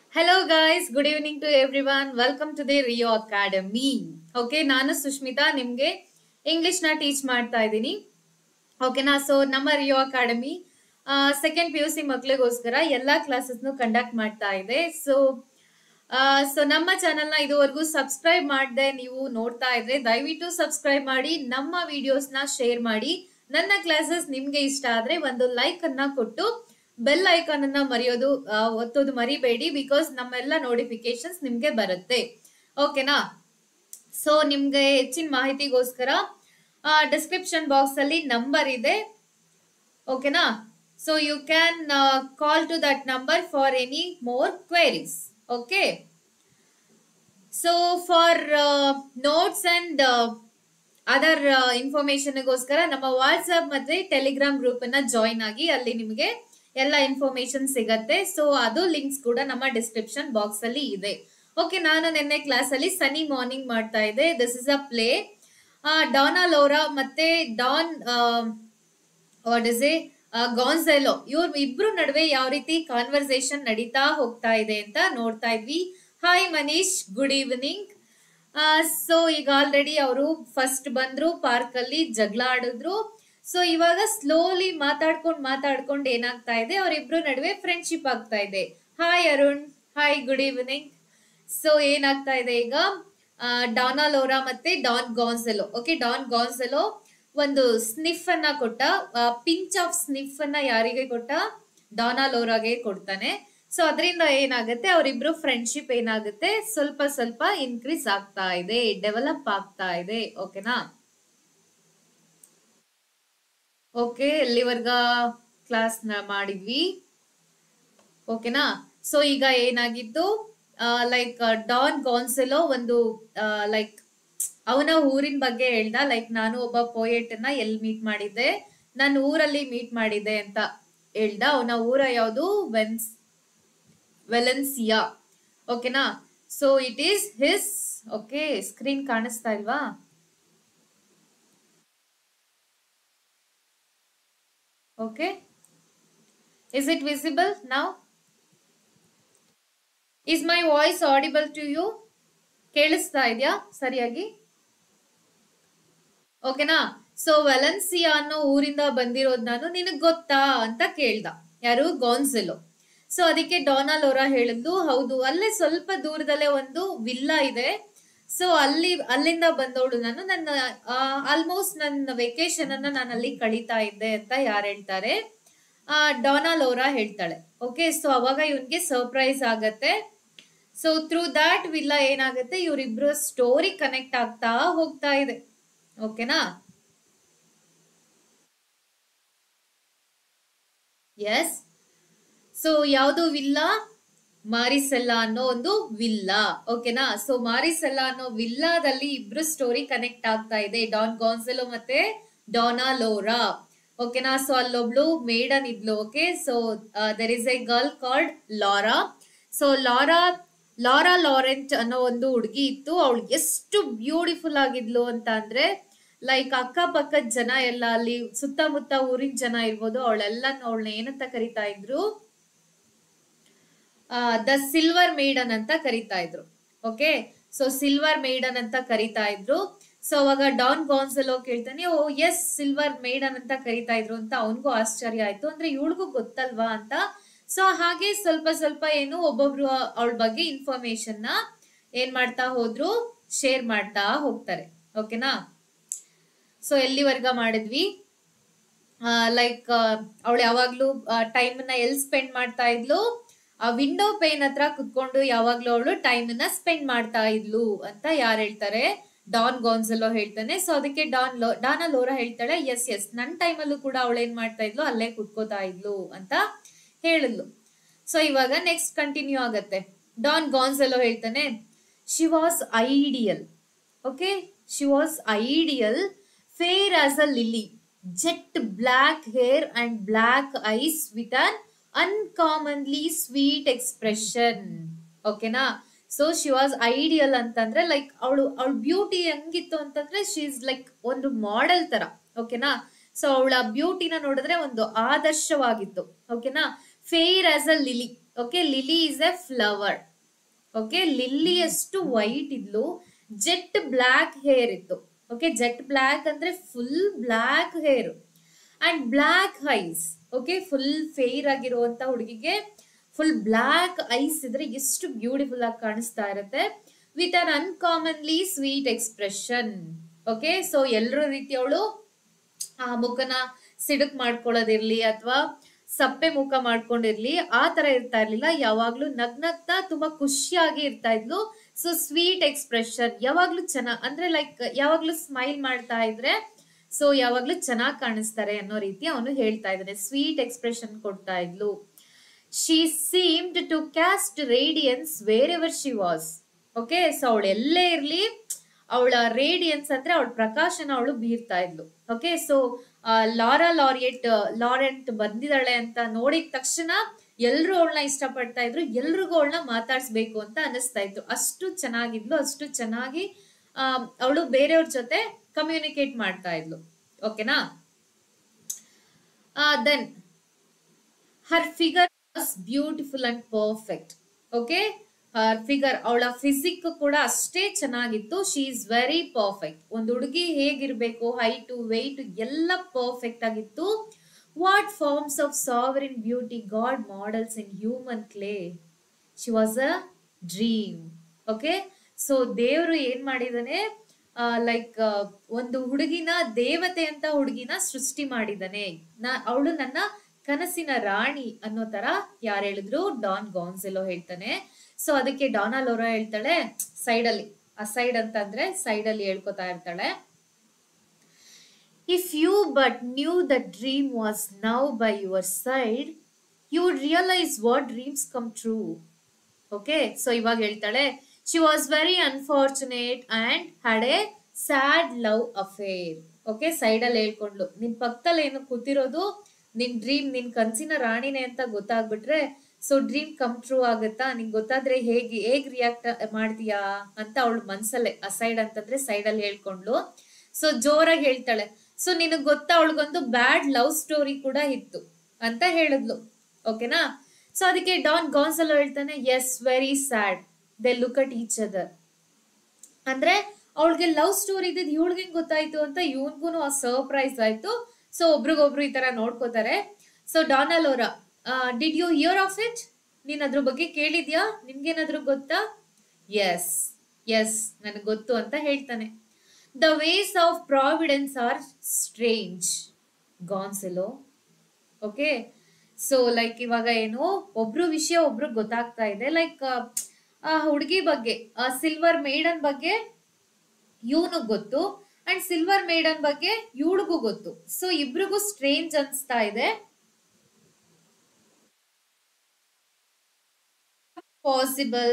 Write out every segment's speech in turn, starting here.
Hello guys, good evening to everyone. Welcome to the Rio Academy. Okay ನಾನು ಸುಷ್ಮಿತಾ ನಿಮ್ಗೆ English ನ teach ಮಾಡ್ತಾ ಇದ್ದೀನಿ ಓಕೆನಾ ಸೊ ನಮ್ಮ Rio academy second P U C ಮಕ್ಳಿಗೋಸ್ಕರ ಎಲ್ಲಾ ಕ್ಲಾಸಸ್ ಕಂಡಕ್ಟ್ ಮಾಡ್ತಾ ಇದೆ ಸೊ ಸೊ ನಮ್ಮ ಚಾನೆಲ್ ನ ಇದುವರೆಗೂ ಸಬ್ಸ್ಕ್ರೈಬ್ ಮಾಡದೆ ನೀವು ನೋಡ್ತಾ ಇದ್ರೆ ದಯವಿಟ್ಟು ಸಬ್ಸ್ಕ್ರೈಬ್ ಮಾಡಿ ನಮ್ಮ ವಿಡಿಯೋಸ್ ನ ಶೇರ್ ಮಾಡಿ ನನ್ನ ಕ್ಲಾಸಸ್ ನಿಮ್ಗೆ ಇಷ್ಟ ಆದ್ರೆ ಒಂದು ಲೈಕ್ ಅನ್ನ ಕೊಟ್ಟು ಬೆಲ್ ಐಕಾನ್ ಅನ್ನ ಮರೆಯೋದು ಆ, ಒತ್ತೋದು ಮರಿಬೇಡಿ ಬಿಕಾಸ್ ನಮ್ಮೆಲ್ಲ ನೋಟಿಫಿಕೇಶನ್ಸ್ ನಿಮ್ಗೆ ಬರುತ್ತೆ ಓಕೆನಾ ಸೊ ನಿಮ್ಗೆ ಹೆಚ್ಚಿನ ಮಾಹಿತಿಗೋಸ್ಕರ ಡಿಸ್ಕ್ರಿಪ್ಷನ್ ಬಾಕ್ಸ್ ಅಲ್ಲಿ ನಂಬರ್ ಇದೆ ಓಕೆನಾ so you can call to that number for any more queries okay so for notes and other ಇನ್ಫಾರ್ಮೇಶನ್ಗೋಸ್ಕರ ನಮ್ಮ ವಾಟ್ಸ್ಆಪ್ ಮತ್ತೆ ಟೆಲಿಗ್ರಾಮ್ ಗ್ರೂಪ್ ಅನ್ನ ಜಾಯಿನ್ ಆಗಿ ಅಲ್ಲಿ ನಿಮಗೆ ಎಲ್ಲ ಇನ್ಫಾರ್ಮೇಶನ್ ಸಿಗತ್ತೆ ಸೊ ಅದು ಲಿಂಕ್ಸ್ ಕೂಡ ನಮ್ಮ ಡಿಸ್ಕ್ರಿಪ್ಷನ್ ಬಾಕ್ಸ್ ಅಲ್ಲಿ ಇದೆ ಓಕೆ ನಾನು ನಿನ್ನೆ ಕ್ಲಾಸ್ ಅಲ್ಲಿ ಸನಿ ಮಾರ್ನಿಂಗ್ ಮಾಡ್ತಾ ಇದ್ದೆ this is a play Dona Laura ಮತ್ತೆ Don what is a Gonzalo ಇವ್ರ ಇಬ್ರು ನಡುವೆ ಯಾವ ರೀತಿ ಕಾನ್ವರ್ಸೇಷನ್ ನಡೀತಾ ಹೋಗ್ತಾ ಇದೆ ಅಂತ ನೋಡ್ತಾ ಇದ್ವಿ hi Manish good evening so ಈಗ ಆಲ್ರೆಡಿ ಅವರು ಫಸ್ಟ್ ಬಂದ್ರು ಪಾರ್ಕ್ ಅಲ್ಲಿ ಜಗಳ ಆಡಿದ್ರು ಸೊ ಇವಾಗ ಸ್ಲೋಲಿ ಮಾತಾಡ್ಕೊಂಡ್ ಮಾತಾಡ್ಕೊಂಡ್ ಏನಾಗ್ತಾ ಇದೆ ಅವರಿಬ್ರು ನಡುವೆ ಫ್ರೆಂಡ್ಶಿಪ್ ಆಗ್ತಾ ಇದೆ hi Arun hi good evening so ಏನಾಗ್ತಾ ಇದೆ ಈಗ ಡಾನಾ ಲೋರಾ ಮತ್ತೆ Don Gonzalo okay Don Gonzalo ಒಂದು ಸ್ನಿಫ್ ಅನ್ನ ಕೊಟ್ಟ ಪಿಂಚ್ ಆಫ್ ಸ್ನಿಫ್ ಅನ್ನ ಯಾರಿಗೆ ಕೊಟ್ಟ ಡಾನಾ ಲೋರಾಗೆ ಕೊಡ್ತಾನೆ ಸೊ ಅದರಿಂದ ಏನಾಗುತ್ತೆ ಅವರಿಬ್ರು ಫ್ರೆಂಡ್ಶಿಪ್ ಏನಾಗುತ್ತೆ ಸ್ವಲ್ಪ ಸ್ವಲ್ಪ ಇನ್ಕ್ರೀಸ್ ಆಗ್ತಾ ಇದೆ ಡೆವಲಪ್ ಆಗ್ತಾ ಇದೆ ಓಕೆನಾ ಓಕೆ ಎಲ್ಲಿವರ್ಗ ಕ್ಲಾಸ್ ಮಾಡಿದ್ವಿ ಓಕೆನಾ ಸೊ ಈಗ ಏನಾಗಿತ್ತು ಲೈಕ್ ಡಾನ್ ಗಾನ್ಸೆಲೋ ಒಂದು ಲೈಕ್ ಅವನ ಊರಿನ ಬಗ್ಗೆ ಹೇಳ್ದ ಲೈಕ್ ನಾನು ಒಬ್ಬ ಪೋಯೆಟ್ ನ ಎಲ್ಲಿ ಮೀಟ್ ಮಾಡಿದ್ದೆ ನಾನು ಊರಲ್ಲಿ ಮೀಟ್ ಮಾಡಿದ್ದೆ ಅಂತ ಹೇಳ್ದ ಅವನ ಊರ ಯಾವುದು ವೆನ್ಸ್ ವೆಲೆನ್ಸಿಯಾ ಓಕೆನಾ so it is his okay screen ಕಾಣಿಸ್ತಾ ಇಲ್ವಾ okay is it visible now is my voice audible to you ಕೇಳಿಸ್ತಾ ಇದೆಯಾ ಸರಿಯಾಗಿ ಓಕೆನಾ ಸೊ ವೆಲೆನ್ಸಿಯಾ ಅನ್ನೋ ಊರಿಂದ ಬಂದಿರೋದ್ ನಾನು ನಿನಗ್ ಗೊತ್ತಾ ಅಂತ ಕೇಳ್ದ ಯಾರು ಗಾನ್ಸೆಲೋ ಸೊ ಅದಕ್ಕೆ ಡಾನಾಲೋರಾ ಹೇಳಿದ್ದು ಹೌದು ಅಲ್ಲೇ ಸ್ವಲ್ಪ ದೂರದಲ್ಲೇ ಒಂದು ವಿಲ್ಲಾ ಇದೆ ಸೊ ಅಲ್ಲಿ ಅಲ್ಲಿಂದ ಬಂದವಳು ನಾನು ನನ್ನ ಆಲ್ಮೋಸ್ಟ್ ನನ್ನ ವೆಕೇಶನ್ ಅನ್ನ ನಾನು ಅಲ್ಲಿ ಕಳೀತಾ ಇದ್ದೆ ಅಂತ ಯಾರು ಹೇಳ್ತಾರೆ ಡಾನಾಲೋರಾ ಹೇಳ್ತಾಳೆ ಓಕೆ ಸೊ ಅವಾಗ ಇವನ್ಗೆ ಸರ್ಪ್ರೈಸ್ ಆಗತ್ತೆ ಸೊ ಥ್ರೂ ದಾಟ್ ವಿಲ್ಲ ಏನಾಗುತ್ತೆ ಇವರಿಬ್ರು ಸ್ಟೋರಿ ಕನೆಕ್ಟ್ ಆಗ್ತಾ ಹೋಗ್ತಾ ಇದೆ ಓಕೆನಾ ಎಸ್ ಸೊ ಯಾವುದು ವಿಲ್ಲಾ ಮಾರಿಸೆಲ್ಲಾ ಅನ್ನೋ ಒಂದು ವಿಲ್ಲಾ ಓಕೆನಾ ಸೊ ಮಾರಿಸೆಲ್ಲಾ ಅನ್ನೋ ವಿಲ್ಲಾದಲ್ಲಿ ಇಬ್ರು ಸ್ಟೋರಿ ಕನೆಕ್ಟ್ ಆಗ್ತಾ ಇದೆ ಡಾನ್ ಗಾನ್ಸೆಲೋ ಮತ್ತೆ ಡಾನಾ ಲೋರಾ ಓಕೆನಾ ಸೊ ಅಲ್ಲೊಬ್ಳು ಮೇಡನ್ ಇದ್ಲು okay so there is a girl called Laura so Laura Laura Laurent ಅನ್ನೋ ಒಂದು ಹುಡುಗಿ ಇತ್ತು ಅವಳು ಎಷ್ಟು ಬ್ಯೂಟಿಫುಲ್ ಆಗಿದ್ಲು ಅಂತ ಅಂದ್ರೆ ಲೈಕ್ ಅಕ್ಕಪಕ್ಕದ ಜನ ಎಲ್ಲ ಅಲ್ಲಿ ಸುತ್ತಮುತ್ತ ಊರಿನ ಜನ ಇರ್ಬೋದು ಅವಳೆಲ್ಲ ಅವಳನ್ನ ಏನಂತ ಕರಿತಾ ಇದ್ರು ದ ಸಿಲ್ವರ್ ಮೇಡನ್ ಅಂತ ಕರಿತಾ ಇದ್ರು ಓಕೆ ಸೊ ಸಿಲ್ವರ್ ಮೇಡನ್ ಅಂತ ಕರಿತಾ ಇದ್ರು ಸೊ ಅವಾಗ ಡಾನ್ ಗಾನ್ಸೆಲೋ ಕೇಳ್ತಾನೆ ಓ ಎಸ್ ಸಿಲ್ವರ್ ಮೇಡನ್ ಅಂತ ಕರಿತಾ ಇದ್ರು ಅಂತ ಅವನಿಗೂ ಆಶ್ಚರ್ಯ ಆಯ್ತು ಅಂದ್ರೆ ಇವಳಿಗೂ ಗೊತ್ತಲ್ವಾ ಅಂತ ಸೊ ಹಾಗೆ ಸ್ವಲ್ಪ ಸ್ವಲ್ಪ ಏನು ಒಬ್ಬೊಬ್ರು ಅವಳ ಬಗ್ಗೆ ಇನ್ಫಾರ್ಮೇಶನ್ ನ ಏನ್ ಮಾಡ್ತಾ ಹೋದ್ರು ಶೇರ್ ಮಾಡ್ತಾ ಹೋಗ್ತಾರೆ ಓಕೆನಾ ಸೊ ಎಲ್ಲಿವರ್ಗ ಮಾಡಿದ್ವಿ ಲೈಕ್ ಅವಳು ಯಾವಾಗ್ಲೂ ಟೈಮ್ ನ ಎಲ್ಲಿ ಸ್ಪೆಂಡ್ ಮಾಡ್ತಾ ಇದ್ಲು ಆ ವಿಂಡೋ ಪೇನ್ ಹತ್ರ ಕುತ್ಕೊಂಡು ಯಾವಾಗ್ಲೂ ಅವಳು ಟೈಮ್ ನ ಸ್ಪೆಂಡ್ ಮಾಡ್ತಾ ಇದ್ಲು ಅಂತ ಯಾರು ಹೇಳ್ತಾರೆ ಡಾನ್ ಗಾನ್ಸೆಲೋ ಹೇಳ್ತಾನೆ ಸೊ ಅದಕ್ಕೆ ಡಾನ್ ಲೋ ಡಾನಾ ಲೋರಾ ಹೇಳ್ತಾಳೆ ಎಸ್ ಎಸ್ ನನ್ನ ಟೈಮಲ್ಲೂ ಕೂಡ ಅವಳು ಏನ್ ಮಾಡ್ತಾ ಇದ್ಲು ಅಲ್ಲೇ ಕುತ್ಕೋತಾ ಇದ್ಲು ಅಂತ ಹೇಳಿದ್ಲು ಸೊ ಇವಾಗ ನೆಕ್ಸ್ಟ್ ಕಂಟಿನ್ಯೂ ಆಗತ್ತೆ ಡಾನ್ ಗಾನ್ಸೆಲೋ ಹೇಳ್ತಾನೆ she was ideal okay she was ideal fair as a lily jet black hair and black eyes with an uncommonly sweet expression okay so she was ideal ಅಂತಂದ್ರೆ like ಅವಳು ಅವಳ beauty ಹೆಂಗಿತ್ತು ಅಂತಂದ್ರೆ she is like ಒಂದು model ತರ ಓಕೆನಾ so ಅವಳ ಬ್ಯೂಟಿನ ನೋಡಿದ್ರೆ ಒಂದು ಆದರ್ಶವಾಗಿತ್ತು ಓಕೆನಾ fair as a lily okay lily is a flower okay lily ಅಷ್ಟು ವೈಟ್ ಇದ್ಲು ಜೆಟ್ ಬ್ಲ್ಯಾಕ್ ಹೇರ್ ಇತ್ತು ಓಕೆ ಜೆಟ್ ಬ್ಲ್ಯಾಕ್ ಅಂದ್ರೆ full black hair and black eyes okay full fair ಆಗಿರುವಂತ ಹುಡುಗಿಗೆ ಫುಲ್ ಬ್ಲ್ಯಾಕ್ ಐಸ್ ಇದ್ರೆ ಎಷ್ಟು ಬ್ಯೂಟಿಫುಲ್ ಆಗಿ ಕಾಣಿಸ್ತಾ ಇರುತ್ತೆ with an uncommonly sweet expression okay so ಎಲ್ಲರ ರೀತಿ ಅವಳು ಆ ಮುಖನ ಸಿಡುಕ್ ಮಾಡ್ಕೊಳ್ಳೋದಿರ್ಲಿ ಅಥವಾ ಸಪ್ಪೆ ಮುಖ ಮಾಡ್ಕೊಂಡಿರ್ಲಿ ಆ ತರ ಇರ್ತಾ ಇರ್ಲಿಲ್ಲ ಯಾವಾಗ್ಲೂ ನಗ್ನಗ್ತಾ ತುಂಬಾ ಖುಷಿಯಾಗಿ ಇರ್ತಾ ಇದ್ಲು ಸೊ ಸ್ವೀಟ್ ಎಕ್ಸ್ಪ್ರೆಷನ್ ಯಾವಾಗ್ಲೂ ಚೆನ್ನಾಗ್ ಅಂದ್ರೆ ಲೈಕ್ ಯಾವಾಗ್ಲೂ ಸ್ಮೈಲ್ ಮಾಡ್ತಾ ಇದ್ರೆ ಸೊ ಯಾವಾಗ್ಲೂ ಚೆನ್ನಾಗ್ ಕಾಣಿಸ್ತಾರೆ ಅನ್ನೋ ರೀತಿ ಅವನು ಹೇಳ್ತಾ ಇದ್ದಾನೆ ಸ್ವೀಟ್ ಎಕ್ಸ್ಪ್ರೆಷನ್ ಕೊಡ್ತಾ ಇದ್ಲು she seemed to cast radiance wherever she was okay so ಅವಳು ಎಲ್ಲೇ ಇರ್ಲಿ ಅವಳ ರೇಡಿಯನ್ಸ್ ಅಂದ್ರೆ ಅವಳ ಪ್ರಕಾಶನ ಅವಳು ಬೀರ್ತಾ ಇದ್ಲು okay so Laura Lauret Laurent ಬಂದಿದ್ದಾಳೆ ಅಂತ ನೋಡಿದ ತಕ್ಷಣ ಎಲ್ರು ಅವಳನ್ನ ಇಷ್ಟಪಡ್ತಾ ಇದ್ರು ಎಲ್ರಿಗೂ ಅವಳನ್ನ ಮಾತಾಡ್ಸ್ಬೇಕು ಅಂತ ಅನಿಸ್ತಾ ಇತ್ತು ಅಷ್ಟು ಚೆನ್ನಾಗಿದ್ಲು ಅಷ್ಟು ಚೆನ್ನಾಗಿ ಅವಳು ಬೇರೆಯವ್ರ ಜೊತೆ ಕಮ್ಯುನಿಕೇಟ್ ಮಾಡ್ತಾ ಇದ್ಲು ಓಕೆನಾ then her figure was beautiful and perfect okay her figure ಅವಳ ಫಿಸಿಕ್ ಕೂಡ ಅಷ್ಟೇ ಚೆನ್ನಾಗಿತ್ತು ಶಿ ಇಸ್ ವೆರಿ ಪರ್ಫೆಕ್ಟ್ ಒಂದು ಹುಡುಗಿ ಹೇಗಿರ್ಬೇಕು ಹೈಟು ವೆಯ್ಟ್ ಎಲ್ಲ ಪರ್ಫೆಕ್ಟ್ ಆಗಿತ್ತು what forms of sovereign beauty God models in human clay she was a dream okay so ದೇವರು ಏನ್ ಮಾಡಿದಾನೆ ಲೈಕ್ ಒಂದು ಹುಡುಗಿನ ದೇವತೆ ಅಂತ ಹುಡುಗಿನ ಸೃಷ್ಟಿ ಮಾಡಿದಾನೆ ನಾ ಅವಳು ನನ್ನ ಕನಸಿನ ರಾಣಿ ಅನ್ನೋ ತರ ಯಾರು ಹೇಳಿದ್ರು ಡಾನ್ ಗಾನ್ಸೆಲೋ ಹೇಳ್ತಾನೆ ಸೊ ಅದಕ್ಕೆ ಡಾನಾ ಲೋರಾ ಹೇಳ್ತಾಳೆ ಸೈಡ್ ಅಲ್ಲಿ ಆ ಸೈಡ್ ಅಂತ ಅಂದ್ರೆ ಸೈಡ್ ಅಲ್ಲಿ ಹೇಳ್ಕೊತಾ ಇರ್ತಾಳೆ if you but knew the dream was now by your side you would realise what dreams come true okay so ಇವಾಗ ಹೇಳ್ತಾಳೆ she was very unfortunate and had a sad love affair okay side ಅಲ್ಲಿ ಹೇಳ್ಕೊಂಡ್ಲು ನಿನ್ ಪಕ್ಕದಲ್ಲಿ ಏನು ಕೂತಿರೋದು ನಿನ್ dream ನಿನ್ ಕನ್ಸಿನ ರಾಣಿನೇ ಅಂತ ಗೊತ್ತಾಗ್ಬಿಟ್ರೆ ಸೊ ಡ್ರೀಮ್ ಕಮ್ ಟ್ರೂ ಆಗುತ್ತಾ ನಿಂಗೆ ಗೊತ್ತಾದ್ರೆ ಹೇಗೆ ಹೇಗ್ ರಿಯಾಕ್ಟ್ ಮಾಡ್ತೀಯಾ ಅಂತ ಅವಳು ಮನ್ಸಲ್ಲೇ ಆ ಸೈಡ್ ಅಂತಂದ್ರೆ ಸೈಡ್ ಅಲ್ಲಿ ಹೇಳ್ಕೊಂಡ್ಲು ಸೊ ಜೋರಾಗಿ ಹೇಳ್ತಾಳೆ ಸೊ ನಿನಗ್ ಗೊತ್ತಾ ಅವಳಿಗೊಂದು ಬ್ಯಾಡ್ ಲವ್ ಸ್ಟೋರಿ ಕೂಡ ಇತ್ತು ಅಂತ ಹೇಳಿದ್ಲು ಓಕೆನಾ ಸೊ ಅದಕ್ಕೆ ಡಾನ್ ಗಾನ್ಸಲೋ ಹೇಳ್ತಾನೆ yes very sad they look at each other ಅಂದ್ರೆ ಅವಳಿಗೆ ಲವ್ ಸ್ಟೋರಿ ಇದ್ದಿದ್ ಇವಳಿಗೆ ಗೊತ್ತಾಯ್ತು ಅಂತ ಇವನ್ಗೂ ಆ ಸರ್ಪ್ರೈಸ್ ಆಯ್ತು ಸೊ ಒಬ್ರಿಗೊಬ್ರು ಈ ತರ ನೋಡ್ಕೋತಾರೆ ಸೊ ಡಾನಲ್ ಅವರ did you hear of it ನೀನ್ ಅದ್ರ ಬಗ್ಗೆ ಕೇಳಿದ್ಯಾ ನಿಮ್ಗೇನಾದ್ರೂ ಗೊತ್ತಾ ಎಸ್ ಎಸ್ ನನಗೆ ಗೊತ್ತು ಅಂತ ಹೇಳ್ತಾನೆ the ways of providence are strange Gonzalo okay so like ಇವಾಗ ಏನು ಒಬ್ರು ವಿಷಯ ಒಬ್ರು ಗೊತ್ತಾಗ್ತಾ ಇದೆ ಲೈಕ್ ಆ ಹುಡುಗಿ ಬಗ್ಗೆ ಆ ಸಿಲ್ವರ್ ಮೇಡನ್ ಬಗ್ಗೆ ಇವನು ಗೊತ್ತು ಅಂಡ್ ಸಿಲ್ವರ್ ಮೇಡನ್ ಬಗ್ಗೆ ಇವಳಿಗೂ ಗೊತ್ತು ಸೊ ಇಬ್ರಿಗೂ ಸ್ಟ್ರೇಂಜ್ ಅನ್ಸ್ತಾ ಇದೆ possible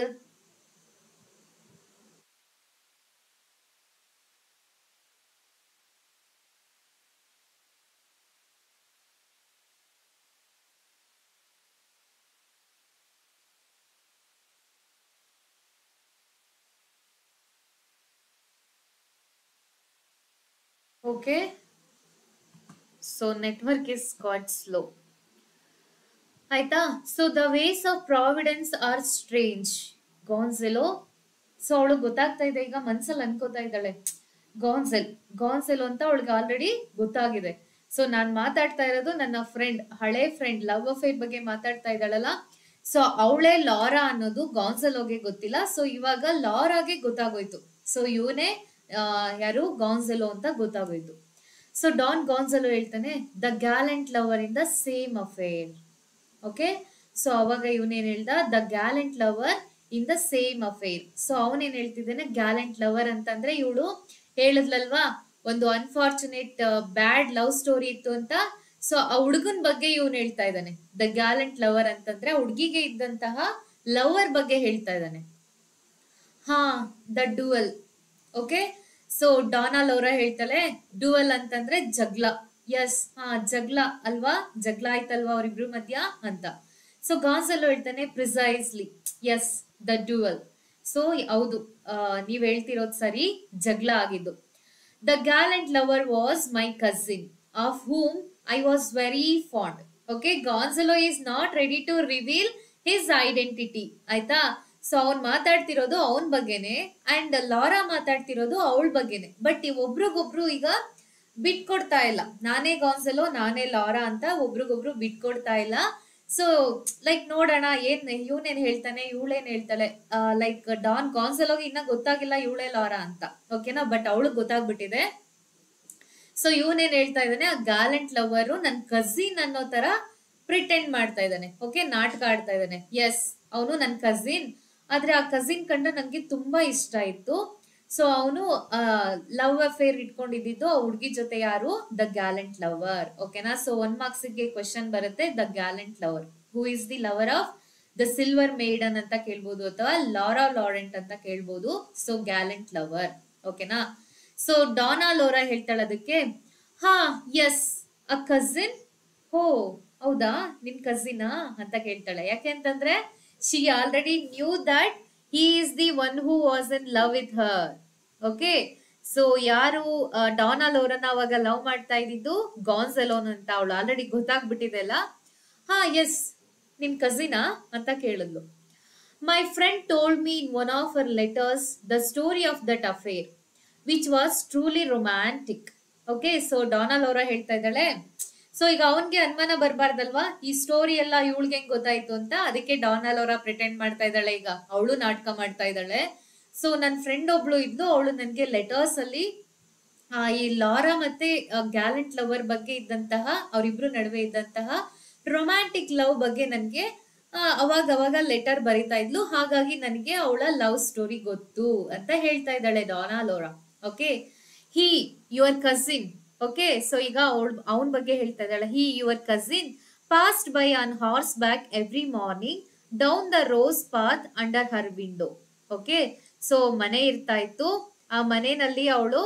okay so network is got slow ಆಯ್ತಾ so the ways of providence are strange Gonzalo so ಅವಳು ಗೊತ್ತಾಗ್ತಾ ಇದೆ ಈಗ ಮನ್ಸಲ್ಲಿ ಅನ್ಕೋತಾ ಇದ್ದಾಳೆ ಗಾನ್ಸೆಲ್ ಗಾನ್ಸೆಲ್ ಅಂತ ಅವಳಿಗೆ ಆಲ್ರೆಡಿ ಗೊತ್ತಾಗಿದೆ ಸೊ ನಾನ್ ಮಾತಾಡ್ತಾ ಇರೋದು ನನ್ನ ಫ್ರೆಂಡ್ ಹಳೆ ಫ್ರೆಂಡ್ ಲವ್ ಅಫೇರ್ ಬಗ್ಗೆ ಮಾತಾಡ್ತಾ ಇದ್ದಾಳಲ್ಲ ಸೊ ಅವಳೇ ಲಾರಾ ಅನ್ನೋದು ಗಾನ್ಸೆಲೋಗೆ ಗೊತ್ತಿಲ್ಲ ಸೊ ಇವಾಗ ಲಾರಾಗೆ ಗೊತ್ತಾಗೋಯ್ತು ಸೊ ಇವನೇ ಯಾರು ಗಾನ್ಸೆಲೋ ಅಂತ ಗೊತ್ತಾಗೋಯ್ತು ಸೊ ಡಾನ್ ಗಾನ್ಸೆಲೋ ಹೇಳ್ತಾನೆ the gallant lover in the same affair okay so ಅವಾಗ ಇವನೇನ್ ಹೇಳ್ದ the gallant lover in the same affair so ಅವನೇನ್ ಹೇಳ್ತಿದ್ದಾನೆ ಗ್ಯಾಲೆಂಟ್ ಲವರ್ ಅಂತಂದ್ರೆ ಇವಳು ಹೇಳಿದ್ಲಲ್ವಾ ಒಂದು ಅನ್ಫಾರ್ಚುನೇಟ್ ಬ್ಯಾಡ್ ಲವ್ ಸ್ಟೋರಿ ಇತ್ತು ಅಂತ ಸೊ ಆ ಹುಡುಗನ್ ಬಗ್ಗೆ ಇವನು ಹೇಳ್ತಾ ಇದ್ದಾನೆ ದ ಗ್ಯಾಲೆಂಟ್ ಲವರ್ ಅಂತಂದ್ರೆ ಹುಡುಗಿಗೆ ಇದ್ದಂತಹ ಲವರ್ ಬಗ್ಗೆ ಹೇಳ್ತಾ ಇದ್ದಾನೆ ಹಾ ದ ಡುವಲ್ ಓಕೆ ಸೊ ಡಾನಾಲ್ ಅವರ ಹೇಳ್ತಾಳೆ ಡುವಲ್ ಅಂತಂದ್ರೆ ಜಗ್ಲ ಎಸ್ ಹಾ ಜಗ್ಲ ಅಲ್ವಾ ಜಗ್ಲ ಆಯ್ತಲ್ವಾ ಅವ್ರಿಬ್ರು ಮಧ್ಯ ಅಂತ ಸೊ ಗಾನ್ಸಲ್ ಹೇಳ್ತಾನೆ precisely yes the duel so ಹೌದು ನೀವ್ ಹೇಳ್ತಿರೋದ್ ಸರಿ ಜಗ್ಲ ಆಗಿದ್ದು the gallant lover was my cousin of whom I was very fond okay Gonzalo is not ready to reveal his identity ಆಯ್ತಾ ಸೊ ಅವ್ನ್ ಮಾತಾಡ್ತಿರೋದು ಅವನ್ ಬಗ್ಗೆನೆ ಅಂಡ್ ಲಾರಾ ಮಾತಾಡ್ತಿರೋದು ಅವಳ ಬಗ್ಗೆನೆ ಬಟ್ ಒಬ್ರಿಗೊಬ್ರು ಈಗ ಬಿಟ್ಕೊಡ್ತಾ ಇಲ್ಲ ನಾನೇ ಗಾನ್ಸಲೋ ನಾನೇ ಲಾರಾ ಅಂತ ಒಬ್ರಿಗೊಬ್ರು ಬಿಟ್ಕೊಡ್ತಾ ಇಲ್ಲ ಸೊ ಲೈಕ್ ನೋಡೋಣ ಏನ್ ಇವನೇನ್ ಹೇಳ್ತಾನೆ ಇವಳೇನ್ ಹೇಳ್ತಾಳೆ ಲೈಕ್ ಡಾನ್ ಗಾನ್ಸಲೋಗೆ ಇನ್ನ ಗೊತ್ತಾಗಿಲ್ಲ ಇವಳೇ ಲಾರಾ ಅಂತ ಓಕೆನಾ ಬಟ್ ಅವಳಿಗೆ ಗೊತ್ತಾಗ್ಬಿಟ್ಟಿದೆ ಸೊ ಇವನೇನ್ ಹೇಳ್ತಾ ಇದ್ದಾನೆ ಆ ಗ್ಯಾಲೆಂಟ್ ಲವರ್ ನನ್ ಕಸಿನ್ ಅನ್ನೋ ತರ ಪ್ರಿಟೆಂಡ್ ಮಾಡ್ತಾ ಇದ್ದಾನೆ ಓಕೆ ನಾಟಕ ಆಡ್ತಾ ಇದ್ದಾನೆ ಎಸ್ ಅವನು ನನ್ ಕಸಿನ್ ಆದ್ರೆ ಆ ಕಸಿನ್ ಕಂಡ ನಂಗೆ ತುಂಬಾ ಇಷ್ಟ ಇತ್ತು ಸೊ ಅವನು ಲವ್ ಅಫೇರ್ ಇಟ್ಕೊಂಡಿದ್ದು ಆ ಹುಡ್ಗಿ ಜೊತೆ ಯಾರು ದ ಗ್ಯಾಲೆಂಟ್ ಲವರ್ ಓಕೆನಾ ಸೊ ಒನ್ ಮಾರ್ಕ್ಸ್ ಗೆ ಕ್ವಶನ್ ಬರುತ್ತೆ the gallant lover who is the lover of the silver maiden ಅಂತ ಕೇಳ್ಬೋದು ಅಥವಾ ಲಾರಾ ಲಾರೆಂಟ್ ಅಂತ ಕೇಳ್ಬೋದು ಸೊ ಗ್ಯಾಲೆಂಟ್ ಲವರ್ ಓಕೆನಾ ಸೊ ಡಾನಾ ಲೋರಾ ಹೇಳ್ತಾಳೆ ಅದಕ್ಕೆ ಹಾ ಎಸ್ ಅ ಕಸಿನ್ ಹೋ ಹೌದಾ ನಿನ್ ಕಸಿನಾ ಅಂತ ಕೇಳ್ತಾಳೆ ಯಾಕೆ ಅಂತಂದ್ರೆ she already knew that he is the one who was in love with her okay so ಯಾರು ಡಾನಾ ಲೋರನ್ನ ಅವಾಗ ಲವ್ ಮಾಡ್ತಾ ಇದ್ದಿದ್ದು ಗಾನ್ಸೆಲೋನ್ ಅಂತ ಅವಳು ಆಲ್ರೆಡಿ ಗೊತ್ತಾಗ್ಬಿಟ್ಟಿದೆ ಅಲ್ಲ ಹಾ ಎಸ್ ನಿನ್ ಕಸಿನಾ ಅಂತ ಕೇಳಿದ್ಲು my friend told me in one of our letters the story of that affair which was truly romantic okay so ಡಾನಲ್ ಅವರ ಹೇಳ್ತಾ ಇದ್ದಾಳೆ ಸೊ ಈಗ ಅವನ್ಗೆ ಅನುಮಾನ ಬರಬಾರ್ದಲ್ವಾ ಈ ಸ್ಟೋರಿ ಎಲ್ಲ ಇವಳಿಗೆ ಹೆಂಗ್ ಗೊತ್ತಾಯ್ತು ಅಂತ ಅದಕ್ಕೆ ಡಾನಲ್ ಅವರ ಪ್ರಿಟೆಂಡ್ ಮಾಡ್ತಾ ಇದ್ದಾಳೆ ಈಗ ಅವಳು ನಾಟಕ ಮಾಡ್ತಾ ಇದ್ದಾಳೆ ಸೊ ನನ್ನ ಫ್ರೆಂಡ್ ಒಬ್ಳು ಇದ್ಲು ಅವಳು ನನ್ಗೆ ಲೆಟರ್ಸ್ ಅಲ್ಲಿ ಆ, ಈ ಲಾರಾ ಮತ್ತೆ ಗ್ಯಾಲೆಂಟ್ ಲವರ್ ಬಗ್ಗೆ ಇದ್ದಂತಹ ಅವರಿಬ್ರು ನಡುವೆ ಇದ್ದಂತಹ ರೊಮ್ಯಾಂಟಿಕ್ ಲವ್ ಬಗ್ಗೆ ನನ್ಗೆ ಆ, ಅವಾಗ ಅವಾಗ ಲೆಟರ್ ಬರಿತಾ ಇದ್ಲು ಹಾಗಾಗಿ ನನಗೆ ಅವಳ ಲವ್ ಸ್ಟೋರಿ ಗೊತ್ತು ಅಂತ ಹೇಳ್ತಾ ಇದ್ದಾಳೆ Dona Laura okay he your cousin okay so ಈಗ ಅವಳ ಅವನ ಬಗ್ಗೆ ಹೇಳ್ತಾ ಇದ್ದಾಳೆ he your cousin passed by on horseback every morning down the rose path under her window okay so ಮನೆ ಇರ್ತಾ ಇತ್ತು ಆ ಮನೆಯಲ್ಲಿ ಅವಳು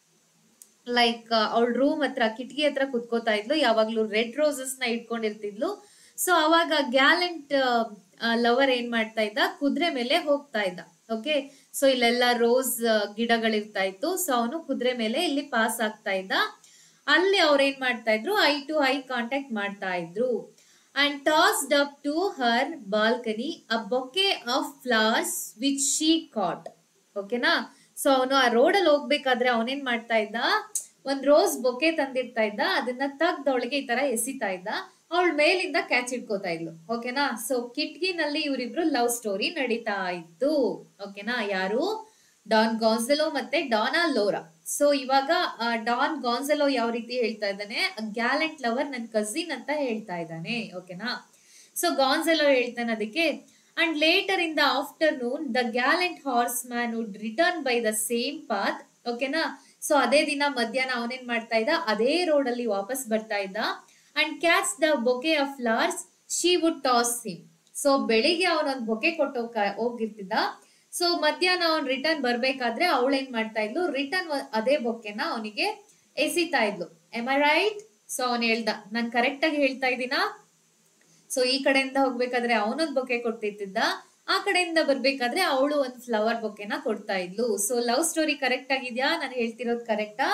ಲೈಕ್ ಅವಳ ರೂಮ್ ಹತ್ರ ಕಿಟಕಿ ಹತ್ರ ಕುತ್ಕೋತಾ ಇದ್ಲು ಯಾವಾಗ್ಲೂ ರೆಡ್ ರೋಸಸ್ ನ ಇಟ್ಕೊಂಡಿರ್ತಿದ್ಲು ಸೊ ಅವಾಗ ಗ್ಯಾಲೆಂಟ್ ಲವರ್ ಏನ್ ಮಾಡ್ತಾ ಇದ್ದ ಕುದುರೆ ಮೇಲೆ ಹೋಗ್ತಾ ಇದ್ದ ಓಕೆ ಸೊ ಇಲ್ಲೆಲ್ಲ ರೋಸ್ ಗಿಡಗಳಿರ್ತಾ ಇತ್ತು ಸೊ ಅವನು ಕುದುರೆ ಮೇಲೆ ಇಲ್ಲಿ ಪಾಸ್ ಆಗ್ತಾ ಇದ್ದ ಅಲ್ಲಿ ಅವ್ರ ಏನ್ ಮಾಡ್ತಾ ಇದ್ರು ಐ ಟು ಐ ಕಾಂಟ್ಯಾಕ್ಟ್ ಮಾಡ್ತಾ ಇದ್ರು and tossed up to her balcony a bouquet of flowers which she caught ಓಕೆನಾ ಸೊ ಅವನು ಆ ರೋಡಲ್ಲಿ ಹೋಗ್ಬೇಕಾದ್ರೆ ಅವನೇನ್ ಮಾಡ್ತಾ ಇದ್ದ ಒಂದ್ ರೋಸ್ ಬೊಕೆ ತಂದಿರ್ತಾ ಇದ್ದ ಅದನ್ನ ತೆಗ್ದವಳಿಗೆ ಈ ತರ ಎಸಿತಾ ಇದ್ದ ಅವಳ ಮೇಲಿಂದ ಕ್ಯಾಚ್ ಇಟ್ಕೋತಾ ಇದ್ಲು ಓಕೆನಾ ಸೊ ಕಿಟ್ಕಿನಲ್ಲಿ ಇವರಿಬ್ರು ಲವ್ ಸ್ಟೋರಿ ನಡೀತಾ ಇತ್ತು ಓಕೆನಾ ಯಾರು ಡಾನ್ ಗಾನ್ಸೆಲೋ ಮತ್ತೆ ಡಾನಾ ಲೋರಾ ಸೊ ಇವಾಗ ಆ, ಡಾನ್ ಗಾನ್ಸೆಲೋ ಯಾವ ರೀತಿ ಹೇಳ್ತಾ ಇದ್ದಾನೆ ಗ್ಯಾಲೆಂಟ್ ಲವರ್ ನನ್ ಕಸಿನ್ ಅಂತ ಹೇಳ್ತಾ ಇದ್ದಾನೆ ಓಕೆನಾ ಸೊ ಗಾನ್ಸೆಲೋ ಹೇಳ್ತಾನೆ ಅದಕ್ಕೆ and later in the afternoon the gallant horseman would return by the same path ಓಕೆನಾ ಸೊ ಅದೇ ದಿನ ಮಧ್ಯಾಹ್ನ ಅವನೇನ್ ಮಾಡ್ತಾ ಇದ್ದ ಅದೇ ರೋಡ್ ಅಲ್ಲಿ ವಾಪಸ್ ಬರ್ತಾ ಇದ್ದ and catch the bouquet of flowers she would toss him so ಬೆಳಿಗ್ಗೆ ಅವನೊಂದ್ ಬೊಕೆ ಕೊಟ್ಟು ಹೋಗ್ಕ- ಹೋಗಿರ್ತಿದ್ದ ಸೊ ಮಧ್ಯಾಹ್ನ ಅವ್ನ್ ರಿಟರ್ನ್ ಬರ್ಬೇಕಾದ್ರೆ ಅವಳು ಏನ್ ಮಾಡ್ತಾ ಇದ್ಲು ರಿಟರ್ನ್ ಅದೇ ಬೊಕೆನ ಅವನಿಗೆ ಎಸಿತಾ ಇದ್ಲು ಎಮ್ ಐ ರೈಟ್ ಸೊ ಅವನ್ ಹೇಳ್ದ ನಾನ್ ಕರೆಕ್ಟ್ ಆಗಿ ಹೇಳ್ತಾ ಇದ್ದೀನಾ ಸೊ ಈ ಕಡೆಯಿಂದ ಹೋಗ್ಬೇಕಾದ್ರೆ ಅವನೊಂದ್ ಬೊಕೆ ಕೊಡ್ತಿದ್ದ ಆ ಕಡೆಯಿಂದ ಬರ್ಬೇಕಾದ್ರೆ ಅವಳು ಒಂದ್ ಫ್ಲವರ್ ಬೊಕೆನ ಕೊಡ್ತಾ ಇದ್ಲು ಸೊ ಲವ್ ಸ್ಟೋರಿ ಕರೆಕ್ಟ್ ಆಗಿದ್ಯಾ ನಾನು ಹೇಳ್ತಿರೋದು ಕರೆಕ್ಟಾ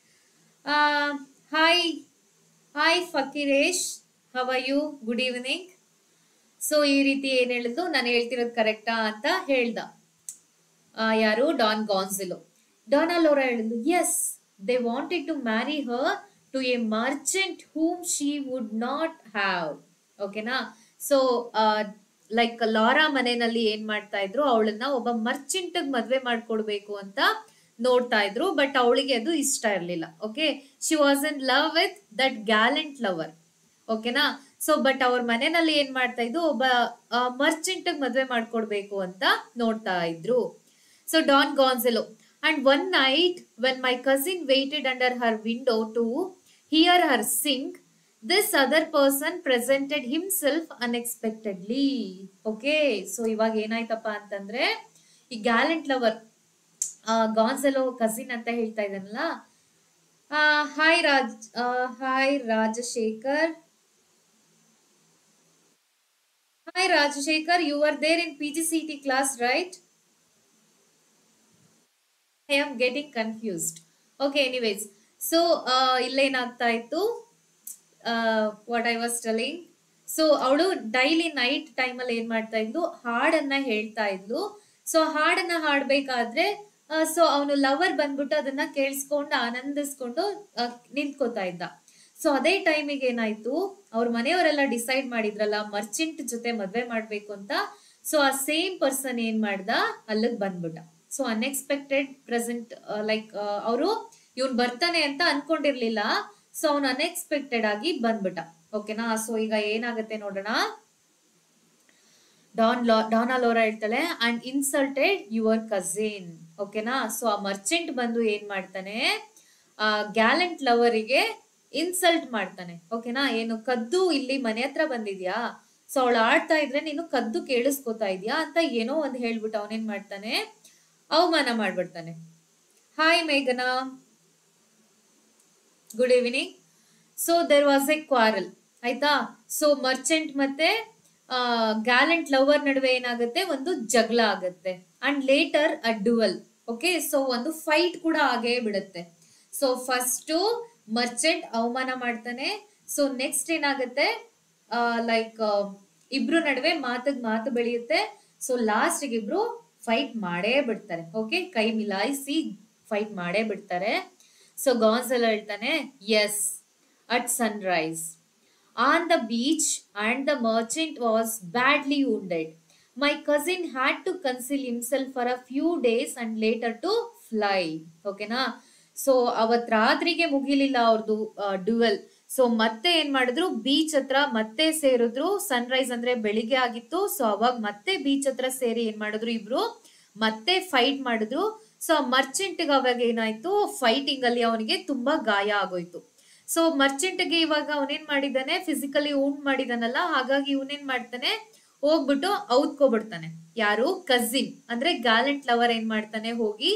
hi hi Fakeeresh how are you good evening so ಈ ರೀತಿ ಏನ್ ಹೇಳಿದ್ಲು ನಾನು ಹೇಳ್ತಿರೋದು ಕರೆಕ್ಟಾ ಅಂತ ಹೇಳ್ದ ಆ, ಯಾರು ಡಾನ್ ಗಾನ್ಸಿಲೋ ಡಾನಲ್ ಅವರ ಹೇಳಿದ್ಲು yes they wanted to marry her to a merchant whom she would not have ಓಕೆನಾ ಸೊ ಲೈಕ್ ಲಾರಾ ಮನೆಯಲ್ಲಿ ಏನ್ ಮಾಡ್ತಾ ಇದ್ರು ಅವಳನ್ನ ಒಬ್ಬ ಮರ್ಚೆಂಟ್ ಮದ್ವೆ ಮಾಡ್ಕೊಡ್ಬೇಕು ಅಂತ ನೋಡ್ತಾ ಇದ್ರು ಬಟ್ ಅವಳಿಗೆ ಅದು ಇಷ್ಟ ಇರ್ಲಿಲ್ಲ okay she was in love with that gallant lover ಓಕೆನಾ ಸೊ ಬಟ್ ಅವ್ರ ಮನೆಯಲ್ಲಿ ಏನ್ ಮಾಡ್ತಾ ಇದ್ದು ಒಬ್ಬ ಮರ್ಚೆಂಟ್ ಮದ್ವೆ ಮಾಡ್ಕೊಡ್ಬೇಕು ಅಂತ ನೋಡ್ತಾ ಇದ್ರು so Don Gonzalo and one night when my cousin waited under her window to hear her sing this other person presented himself unexpectedly okay so ಇವಾಗ ಏನಾಯ್ತಪ್ಪ ಅಂತಂದ್ರೆ ಈ ಗ್ಯಾಲೆಂಟ್ ಲವರ್ ಗಾನ್ಸೆಲೋ ಕಸಿನ್ ಅಂತ ಹೇಳ್ತಾ ಇದ್ದಾನಲ್ಲ hi Raj hi Rajashekar hi Rajashekar you are there in P G C T class right I am getting confused okay anyways so ಇಲ್ಲೇನಾಗ್ತಾ ಇತ್ತು what I was telling so ಅವಳು ಡೈಲಿ ನೈಟ್ ಟೈಮಲ್ಲಿ ಏನ್ ಮಾಡ್ತಾ ಇದ್ಲು ಹಾಡನ್ನ ಹೇಳ್ತಾ ಇದ್ಲು ಸೊ ಹಾಡನ್ನ ಹಾಡ್ಬೇಕಾದ್ರೆ ಸೊ ಅವನು ಲವರ್ ಬಂದ್ಬಿಟ್ಟು ಅದನ್ನ ಕೇಳಿಸ್ಕೊಂಡು ಆನಂದಿಸ್ಕೊಂಡು ಆ, ನಿಂತ್ಕೋತಾ ಇದ್ದ ಸೊ ಅದೇ ಟೈಮಿಗೆ ಏನಾಯ್ತು ಅವ್ರ ಮನೆಯವರೆಲ್ಲ ಡಿಸೈಡ್ ಮಾಡಿದ್ರಲ್ಲ ಮರ್ಚೆಂಟ್ ಜೊತೆ ಮದ್ವೆ ಮಾಡ್ಬೇಕು ಅಂತ ಸೊ ಆ ಸೇಮ್ ಪರ್ಸನ್ ಏನ್ ಮಾಡ್ದ ಅಲ್ಲಿಗ್ ಬಂದ್ಬಿಟ್ಟ ಸೊ ಅನ್ಎಕ್ಸ್ಪೆಕ್ಟೆಡ್ ಪ್ರೆಸೆಂಟ್ ಲೈಕ್ ಅವರು ಇವ್ನ್ ಬರ್ತಾನೆ ಅಂತ ಅನ್ಕೊಂಡಿರ್ಲಿಲ್ಲ ಸೊ ಅವ್ನು ಅನ್ಎಕ್ಸ್ಪೆಕ್ಟೆಡ್ ಆಗಿ ಬಂದ್ಬಿಟ್ಟ ಓಕೆನಾ ಸೊ ಈಗ ಏನಾಗತ್ತೆ ನೋಡೋಣ ಡಾನ್ ಲಾ ಡಾನಾ ಲೋರಾ ಹೇಳ್ತಾಳೆ ಅಂಡ್ ಇನ್ಸಲ್ಟೆಡ್ ಯುವರ್ ಕಸಿನ್ ಓಕೆನಾ ಸೊ ಆ ಮರ್ಚೆಂಟ್ ಬಂದು ಏನ್ ಮಾಡ್ತಾನೆ ಆ ಗ್ಯಾಲೆಂಟ್ ಲವರಿಗೆ ಇನ್ಸಲ್ಟ್ ಮಾಡ್ತಾನೆ ಓಕೆನಾ ಏನು ಕದ್ದು ಇಲ್ಲಿ ಮನೆ ಹತ್ರ ಬಂದಿದ್ಯಾ ಸೊ ಅವಳು ಆಡ್ತಾ ಇದ್ರೆ ನೀನು ಕದ್ದು ಕೇಳಿಸ್ಕೊತಾ ಇದ್ಯಾ ಅಂತ ಏನೋ ಒಂದ್ ಹೇಳ್ಬಿಟ್ಟು ಅವನೇನ್ ಮಾಡ್ತಾನೆ ಅವಮಾನ ಮಾಡ್ಬಿಡ್ತಾನೆ ಹಾಯ್ ಮೇಘನಾ good evening so there was a quarrel ಆಯ್ತಾ ಸೊ ಮರ್ಚೆಂಟ್ ಮತ್ತೆ ಗ್ಯಾಲೆಂಟ್ ಲವರ್ ನಡುವೆ ಏನಾಗುತ್ತೆ ಒಂದು ಜಗಳ ಆಗುತ್ತೆ and later a duel okay so ಒಂದು ಫೈಟ್ ಕೂಡ ಆಗೇ ಬಿಡುತ್ತೆ ಸೊ ಫಸ್ಟ್ ಮರ್ಚೆಂಟ್ ಅವಮಾನ ಮಾಡ್ತಾನೆ ಸೊ ನೆಕ್ಸ್ಟ್ ಏನಾಗುತ್ತೆ ಲೈಕ್ ಇಬ್ರು ನಡುವೆ ಮಾತಿಗ್ ಮಾತು ಬೆಳೆಯುತ್ತೆ ಸೊ ಲಾಸ್ಟ್ ಇಬ್ರು ಫೈಟ್ ಮಾಡೇ ಬಿಡ್ತಾರೆ ಓಕೆ ಕೈ ಮಿಲಾಯಿಸಿ ಫೈಟ್ ಮಾಡೇ ಬಿಡ್ತಾರೆ ಸೊ ಗಾನ್ಸಲ್ ಹೇಳ್ತಾನೆ yes at sunrise on the beach and the merchant was badly wounded my cousin had to conceal himself for a few days and later to fly ಓಕೆನಾ so ಅವತ್ ರಾತ್ರಿಗೆ ಮುಗಿಲಿಲ್ಲ ಅವ್ರದ್ದು dual so ಮತ್ತೆ ಏನ್ ಮಾಡಿದ್ರು beach ಹತ್ರ ಮತ್ತೆ ಸೇರಿದ್ರು ಸನ್ರೈಸ್ ಅಂದ್ರೆ ಬೆಳಿಗ್ಗೆ ಆಗಿತ್ತು ಸೊ ಅವಾಗ ಮತ್ತೆ ಬೀಚ್ ಹತ್ರ ಸೇರಿ ಏನ್ ಮಾಡಿದ್ರು ಇಬ್ರು ಮತ್ತೆ ಫೈಟ್ ಮಾಡಿದ್ರು ಸೊ ಮರ್ಚೆಂಟ್ ಅವಾಗ ಏನಾಯ್ತು ಫೈಟಿಂಗ್ ಅಲ್ಲಿ ಅವನಿಗೆ ತುಂಬಾ ಗಾಯ ಆಗೋಯ್ತು ಸೊ ಮರ್ಚೆಂಟ್ ಗೆ ಇವಾಗ ಅವನೇನ್ ಮಾಡಿದಾನೆ ಫಿಸಿಕಲಿ ಊಂಡ್ ಮಾಡಿದಾನಲ್ಲ ಹಾಗಾಗಿ ಇವನೇನ್ ಮಾಡ್ತಾನೆ ಹೋಗ್ಬಿಟ್ಟು ಔದ್ಕೋಬಿಡ್ತಾನೆ ಯಾರು ಕಸಿನ್ ಅಂದ್ರೆ ಗ್ಯಾಲೆಂಟ್ ಲವರ್ ಏನ್ ಮಾಡ್ತಾನೆ ಹೋಗಿ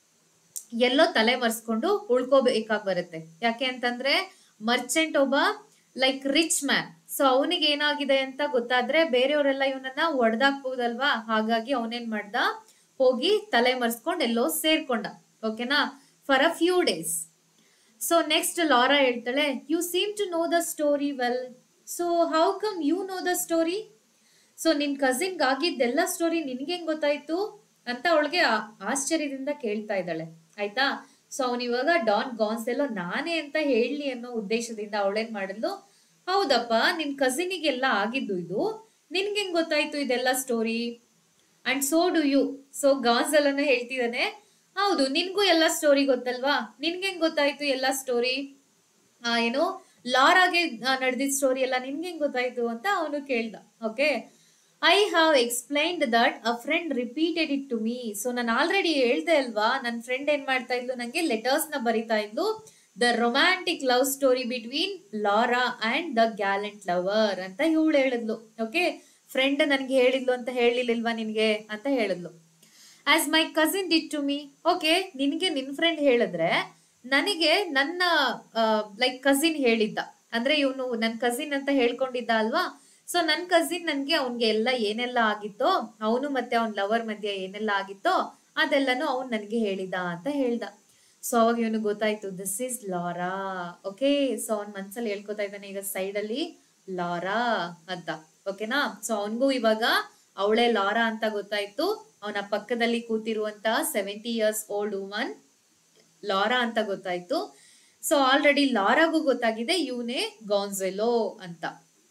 ಎಲ್ಲೋ ತಲೆ ಮರ್ಸ್ಕೊಂಡು ಉಳ್ಕೋಬೇಕಾಗ್ ಬರುತ್ತೆ ಯಾಕೆ ಅಂತಂದ್ರೆ ಮರ್ಚೆಂಟ್ ಒಬ್ಬ ಲೈಕ್ ರಿಚ್ ಮ್ಯಾನ್ ಸೊ ಅವನಿಗೆ ಏನಾಗಿದೆ ಅಂತ ಗೊತ್ತಾದ್ರೆ ಬೇರೆಯವರೆಲ್ಲ ಇವನನ್ನ ಒಡೆದಾಕ್ಬೋದಲ್ವಾ ಹಾಗಾಗಿ ಅವನೇನ್ ಮಾಡ್ದ ಹೋಗಿ ತಲೆ ಮರ್ಸ್ಕೊಂಡ್ ಎಲ್ಲೋ ಸೇರ್ಕೊಂಡ ಓಕೆನಾ for a few days so next Laura ಹೇಳ್ತಾಳೆ you seem to know the story well so how come you know the story so ನಿನ್ ಕಸಿನ್ ಆಗಿದ್ದೆಲ್ಲ ಸ್ಟೋರಿ ನಿನ್ಗೆ ಹೆಂಗ್ ಗೊತ್ತಾಯ್ತು ಅಂತ ಅವಳಿಗೆ ಆಶ್ಚರ್ಯದಿಂದ ಕೇಳ್ತಾ ಇದ್ದಾಳೆ ಆಯ್ತಾ ಸೊ ಅವನ್ ಇವಾಗ ಡಾನ್ ಗಾನ್ಸ್ ಎಲ್ಲೋ ನಾನೇ ಅಂತ ಹೇಳಿ ಅನ್ನೋ ಉದ್ದೇಶದಿಂದ ಅವಳೇನ್ ಮಾಡಿದ್ಲು ಹೌದಪ್ಪ ನಿನ್ ಕಸಿನಿಗೆಲ್ಲ ಆಗಿದ್ದು ಇದು ನಿನ್ಗೆ ಹೆಂಗ್ ಗೊತ್ತಾಯ್ತು ಇದೆಲ್ಲ story and so do you so Gonzalo ಅನ್ನ ಹೇಳ್ತಿದ್ದಾನೆ ಹೌದು ನಿನ್ಗೂ ಎಲ್ಲ ಸ್ಟೋರಿ ಗೊತ್ತಲ್ವಾ ನಿನ್ಗೆ ಹೆಂಗ್ ಗೊತ್ತಾಯ್ತು ಎಲ್ಲ ಸ್ಟೋರಿ ಆ ಏನು ಲಾರಾಗೆ ನಡೆದಿದ್ದ ಸ್ಟೋರಿ ಎಲ್ಲ ನಿನ್ಗೆ ಹೆಂಗ್ ಗೊತ್ತಾಯ್ತು ಅಂತ ಅವನು ಕೇಳ್ದ okay I have explained that a friend repeated it to me so ನಾನು ಆಲ್ರೆಡಿ ಹೇಳ್ದೆ ಅಲ್ವಾ ನನ್ನ ಫ್ರೆಂಡ್ ಏನ್ ಮಾಡ್ತಾ ಇದ್ಲು ನಂಗೆ ಲೆಟರ್ಸ್ ನ ಬರಿತಾ ಇದ್ಲು the romantic love story between Laura and the gallant lover ಅಂತ ಇವಳು ಹೇಳಿದ್ಲು ಓಕೆ ಫ್ರೆಂಡ್ ನನ್ಗೆ ಹೇಳಿದ್ಲು ಅಂತ ಹೇಳಿರ್ಲಿಲ್ವಾ ನಿನ್ಗೆ ಅಂತ ಹೇಳಿದ್ಲು as my cousin did to me okay ನಿನ್ಗೆ ನಿನ್ ಫ್ರೆಂಡ್ ಹೇಳಿದ್ರೆ ನನಗೆ ನನ್ನ ಲೈಕ್ ಕಸಿನ್ ಹೇಳಿದ್ದ ಅಂದ್ರೆ ಇವನು ನನ್ ಕಸಿನ್ ಅಂತ ಹೇಳ್ಕೊಂಡಿದ್ದ ಅಲ್ವಾ ಸೊ ನನ್ ಕಸಿನ್ ನನ್ಗೆ ಅವ್ನ್ಗೆ ಎಲ್ಲ ಏನೆಲ್ಲ ಆಗಿತ್ತೋ ಅವನು ಮತ್ತೆ ಅವ್ನ್ ಲವರ್ ಮಧ್ಯೆ ಏನೆಲ್ಲ ಆಗಿತ್ತೋ ಅದೆಲ್ಲನೂ ಅವ್ನ್ ನನ್ಗೆ ಹೇಳಿದ ಅಂತ ಹೇಳ್ದ ಸೊ ಅವಾಗ ಇವನು ಗೊತ್ತಾಯ್ತು this is Laura okay so ಅವ್ನ್ ಮನ್ಸಲ್ಲಿ ಹೇಳ್ಕೊತಾ ಇದ್ದಾನೆ ಈಗ ಸೈಡ್ ಅಲ್ಲಿ ಲಾರಾ ಅಂತ ಓಕೆನಾ ಸೊ ಅವನ್ಗೂ ಇವಾಗ ಅವಳೇ ಲಾರಾ ಅಂತ ಗೊತ್ತಾಯ್ತು ಅವನ ಪಕ್ಕದಲ್ಲಿ ಕೂತಿರುವಂತ seventy years old woman Laura ಅಂತ ಗೊತ್ತಾಯ್ತು ಸೊ ಆಲ್ರೆಡಿ ಲಾರಾಗೂ ಗೊತ್ತಾಗಿದೆ ಇವನೇ ಗಾನ್ಸೆಲೋ ಅಂತ